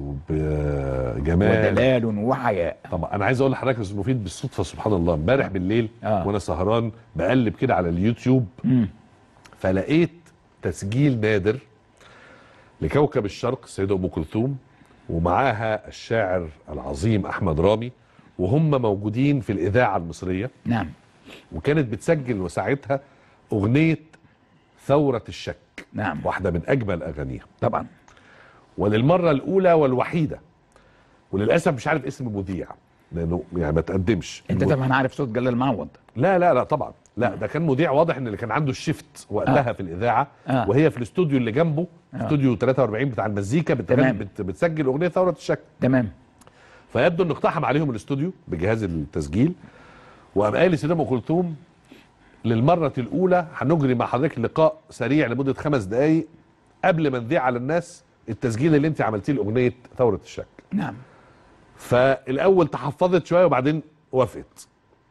وبجمال ودلال وحياء طبعا انا عايز اقول لحضرتك يا استاذ مفيد بالصدفه سبحان الله امبارح بالليل آه. وانا سهران بقلب كده على اليوتيوب مم. فلقيت تسجيل نادر لكوكب الشرق السيده ام كلثوم ومعاها الشاعر العظيم احمد رامي وهم موجودين في الاذاعه المصريه نعم وكانت بتسجل وساعتها اغنيه ثوره الشك نعم واحده من اجمل اغانيها طبعا وللمره الاولى والوحيده وللاسف مش عارف اسم المذيع لانه يعني ما تقدمش انت طبعا عارف صوت جلال معوض لا لا لا طبعا لا ده كان مذيع واضح ان اللي كان عنده الشيفت وقتها آه. في الاذاعه آه. وهي في الاستوديو اللي جنبه آه. استوديو 43 بتاع المزيكا بتغني- تمام. بت بتسجل اغنيه ثوره الشك تمام فيبدو انه اقتحم عليهم الاستوديو بجهاز التسجيل وقام قال لسيدنا ام كلثوم للمره الاولى هنجري مع حضرتك لقاء سريع لمده خمس دقائق قبل ما نذيع على الناس التسجيل اللي انت عملتيه لاغنيه ثوره الشك نعم فالاول تحفظت شويه وبعدين وافقت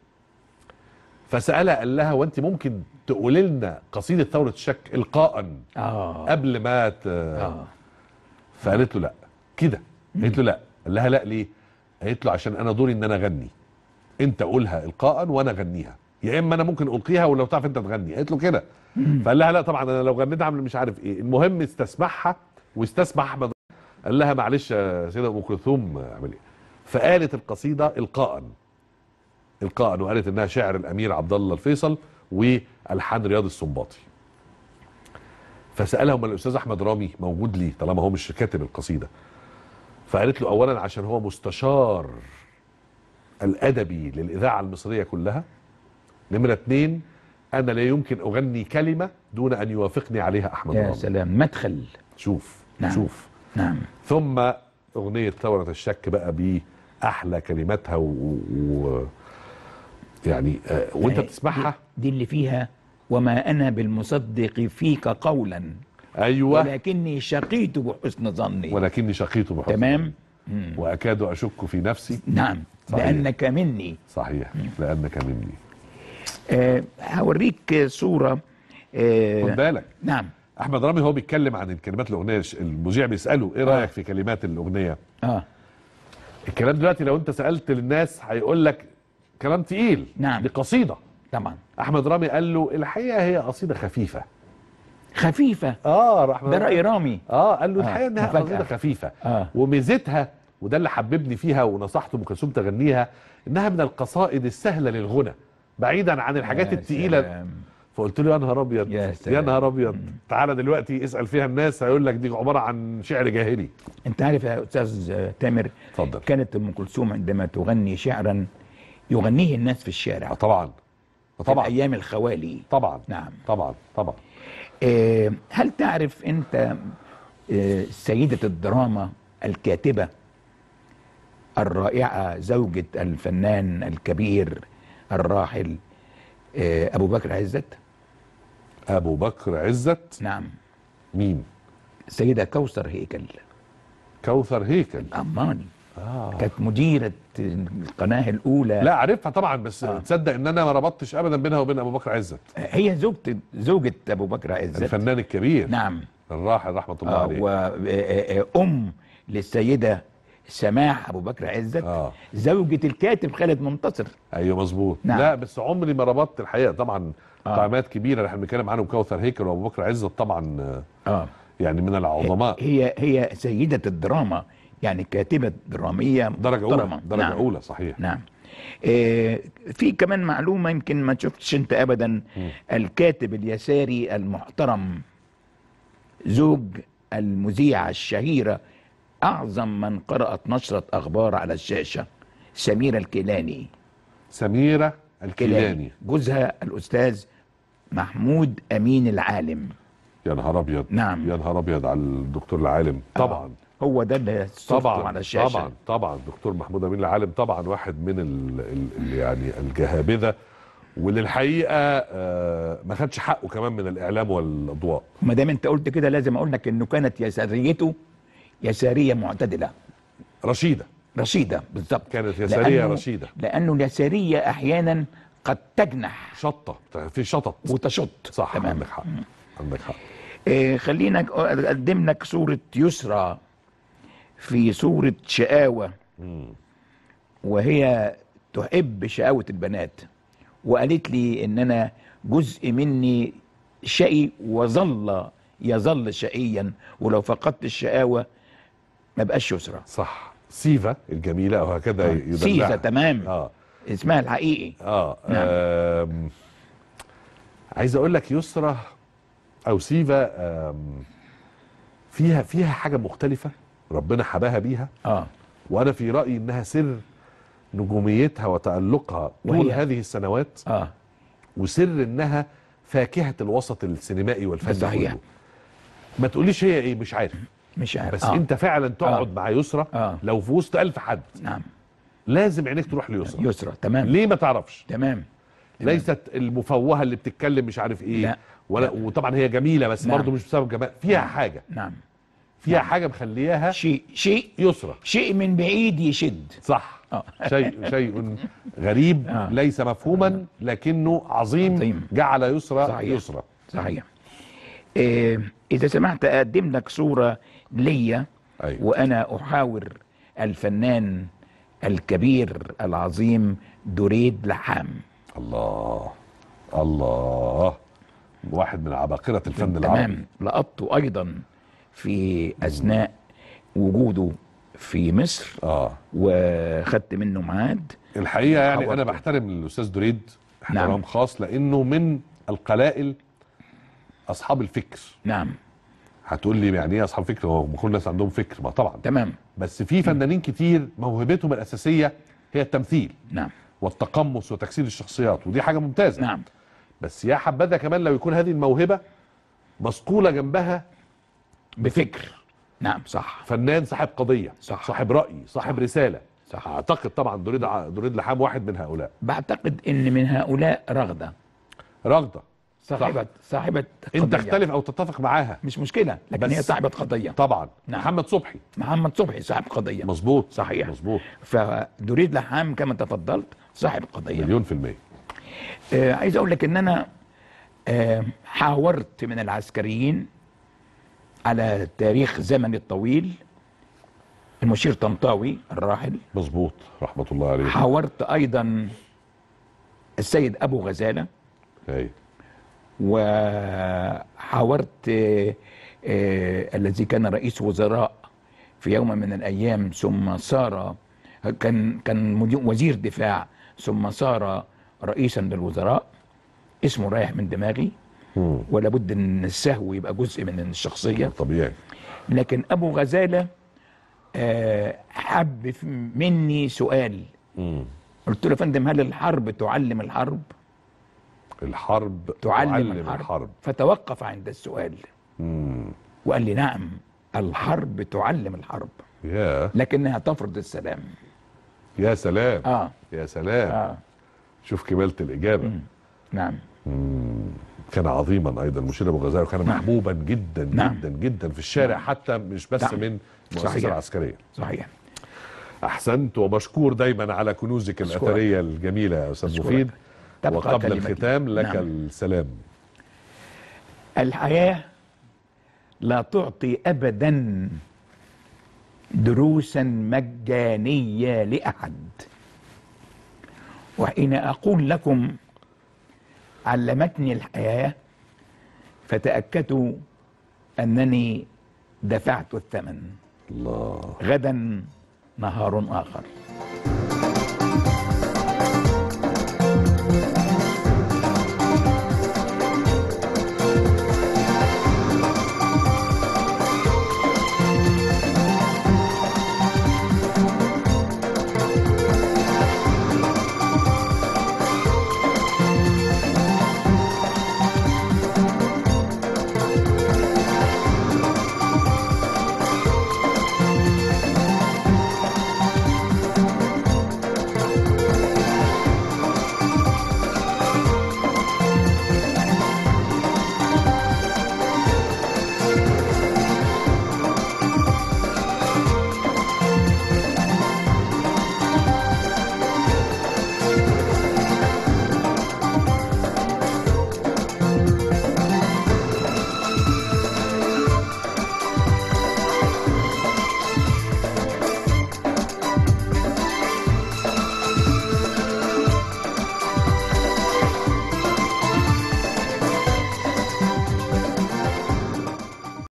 فسالها قال لها وانت ممكن تقولي لنا قصيده ثوره الشك القاء اه قبل ما ت... اه فقالت له لا كده قالت له لا قال لها لا ليه قالت له عشان انا دوري ان انا اغني انت قولها القاء وانا اغنيها يا اما انا ممكن القيها ولو تعرف انت تغني قالت له كده فقال لها لا طبعا انا لو غنيت اعمل مش عارف ايه المهم استسمعها واستسمع احمد قال لها معلش يا سيده ام كلثوم اعمل ايه فقالت القصيده القاء القاء وقالت انها شعر الامير عبد الله الفيصل والحان رياض السنباطي فسالهم الاستاذ احمد رامي موجود ليه طالما هو مش كاتب القصيده فقالت له اولا عشان هو مستشار الادبي للاذاعه المصريه كلها نمره اتنين انا لا يمكن اغني كلمه دون ان يوافقني عليها احمد يا رامي سلام مدخل شوف نعم. شوف نعم ثم اغنيه ثوره الشك بقى باحلى كلماتها و, و... يعني آه وانت آه، بتسمعها دي اللي فيها وما انا بالمصدق فيك قولا ايوه ولكني شقيت بحسن ظني ولكني شقيت بحسن تمام واكاد اشك في نفسي نعم صحيح. لانك مني صحيح لانك مني آه هوريك صوره آه خد بالك نعم احمد رامي هو بيتكلم عن كلمات الاغنيه المذيع بيساله ايه رايك في كلمات الاغنيه اه الكلام دلوقتي لو انت سالت للناس هيقول لك كلام تقيل نعم دي قصيده طبعا احمد رامي قال له الحقيقه هي قصيده خفيفه خفيفه اه احمد ده راي رامي اه قال له آه، الحقيقه انها مفاجأة. قصيده خفيفه آه. وميزتها وده اللي حببني فيها ونصحت ام كلثوم تغنيها انها من القصائد السهله للغنى بعيدا عن الحاجات يا التقيله سلام. فقلت له يا نهار ابيض يا يا, سلام. نهار ابيض تعالى دلوقتي اسال فيها الناس هيقول لك دي عباره عن شعر جاهلي انت عارف يا استاذ آه، تامر اتفضل كانت ام كلثوم عندما تغني شعرا يغنيه الناس في الشارع طبعا طبعا ايام الخوالي طبعا نعم طبعا طبعا آه، هل تعرف انت آه، سيدة الدراما الكاتبة الرائعة زوجة الفنان الكبير الراحل آه، أبو بكر عزت ابو بكر عزت نعم مين السيدة كوثر هيكل كوثر هيكل أماني آه. كانت مديرة القناة الأولى لا عارفها طبعا بس آه. تصدق ان انا ما ربطتش ابدا بينها وبين ابو بكر عزت هي زوجة زوجة أبو بكر عزت الفنان الكبير نعم الراحل رحمه الله آه عليه وأم للسيدة سماح أبو بكر عزت آه. زوجة الكاتب خالد منتصر ايوه مظبوط نعم. لا بس عمري ما ربطت الحقيقه طبعا آه. قامات كبيره اللي احنا بنتكلم عنهم كوثر هيكل وابو بكر عزت طبعا آه، اه يعني من العظماء هي هي سيدة الدراما يعني كاتبة درامية درجه محترمة. اولى درجه نعم. اولى صحيح نعم آه في كمان معلومة يمكن ما شفتش انت ابدا الكاتب اليساري المحترم زوج المذيعة الشهيرة اعظم من قرأت نشرة اخبار على الشاشة سميرة الكيلاني سميره الكيلاني جوزها الاستاذ محمود امين العالم يا نهار ابيض نعم. يا نهار ابيض على الدكتور العالم طبعا هو ده اللي شفته طبعا على الشاشة طبعا طبعا دكتور محمود امين العالم طبعا واحد من ال ال ال يعني الجهابذه واللي الحقيقه آه ما خدش حقه كمان من الاعلام والاضواء ما دام انت قلت كده لازم اقول لك انه كانت يساريته يساريه معتدله رشيده رشيده بالظبط كانت يساريه لأنه- رشيده لانه اليساريه احيانا قد تجنح شطه في شطط وتشط صح تمام. عندك حق عندك حق آه خلينا اقدم لك صوره يسرى في صوره شقاوه وهي تحب شقاوه البنات وقالت لي ان انا جزء مني شقي وظل يظل شقيا ولو فقدت الشقاوه ما بقاش يسرى صح سيفا الجميله وهكذا آه، يدلعها سيفا تمام اه اسمها الحقيقي اه, نعم. آم، عايز اقول لك يسرى او سيفا آم، فيها فيها حاجه مختلفه ربنا حباها بيها اه وانا في رايي انها سر نجوميتها وتالقها طول وهي- هذه السنوات اه وسر انها فاكهه الوسط السينمائي والفني صحيح. كله ما تقوليش هي ايه مش عارف مش عارف بس آه. آه. انت فعلا تقعد آه. مع يسرى آه. لو في وسط ألف حد نعم لازم عينيك تروح ليسرى يسرى تمام ليه ما تعرفش تمام ليست المفوهه اللي بتتكلم مش عارف ايه لا. ولا وطبعا هي جميله بس نعم. برضه مش بسبب جمال فيها حاجه نعم فيها حاجه مخلياها شيء شيء يسرى شيء من بعيد يشد صح آه. شيء شيء غريب آه. ليس مفهوما لكنه عظيم, عظيم. جعل يسرى صحيح. يسرى صحيح آه اذا سمحت اقدم لك صوره ليا أيوة. وانا احاور الفنان الكبير العظيم دريد لحام الله الله واحد من عباقرة الفن العربي تمام لقطته ايضا في اثناء وجوده في مصر اه وخدت منه ميعاد الحقيقة يعني حاولت. أنا بحترم الأستاذ دريد احترام نعم. خاص لأنه من القلائل أصحاب الفكر نعم هتقول لي يعني ايه اصحاب فكر هو كل الناس عندهم فكر ما طبعا تمام بس في فنانين كتير موهبتهم الاساسيه هي التمثيل نعم والتقمص وتجسيد الشخصيات ودي حاجه ممتازه نعم بس يا حبذا كمان لو يكون هذه الموهبه مصقوله جنبها بفكر نعم صح فنان صاحب قضيه صح. صاحب راي صاحب رساله صح. اعتقد طبعا دريد ع- دريد لحام واحد من هؤلاء بعتقد ان من هؤلاء رغده رغده صاحبه صاحبه انت قضية. تختلف او تتفق معاها مش مشكله لكن بس- هي صاحبه قضيه طبعا نعم. محمد صبحي محمد صبحي صاحب قضيه مظبوط صحيح مظبوط فدريد لحام كما تفضلت صاحب قضيه مليون في المية آه عايز اقول لك ان انا آه حاورت من العسكريين على تاريخ زمني الطويل المشير طنطاوي الراحل مظبوط رحمه الله عليه حاورت ايضا السيد ابو غزاله هي. وحاورت آه، آه، الذي كان رئيس وزراء في يوم من الايام ثم صار كان كان مدير- وزير دفاع ثم صار رئيسا للوزراء اسمه رايح من دماغي مم. ولا بد ان السهو يبقى جزء من الشخصيه طبيعي لكن ابو غزاله آه، حب في- مني سؤال مم. قلت له يا فندم هل الحرب تعلم الحرب الحرب تعلم, تعلم الحرب. الحرب فتوقف عند السؤال مم. وقال لي نعم الحرب تعلم الحرب يا لكنها تفرض السلام يا سلام اه يا سلام اه شوف كمالة الإجابة نعم كان عظيما أيضا مشير أبو غزال وكان محبوبا جدا نعم. جدا جدا في الشارع حتى مش بس نعم. من المؤسسة صحيح. العسكرية صحيح أحسنت ومشكور دايما على كنوزك أشكرك. الأثرية الجميلة يا أستاذ أشكرك. مفيد تبقى وقبل كلمتي. الختام لك نعم. السلام الحياة لا تعطي أبدا دروسا مجانية لأحد وحين أقول لكم علمتني الحياة فتأكدوا أنني دفعت الثمن الله غدا نهار آخر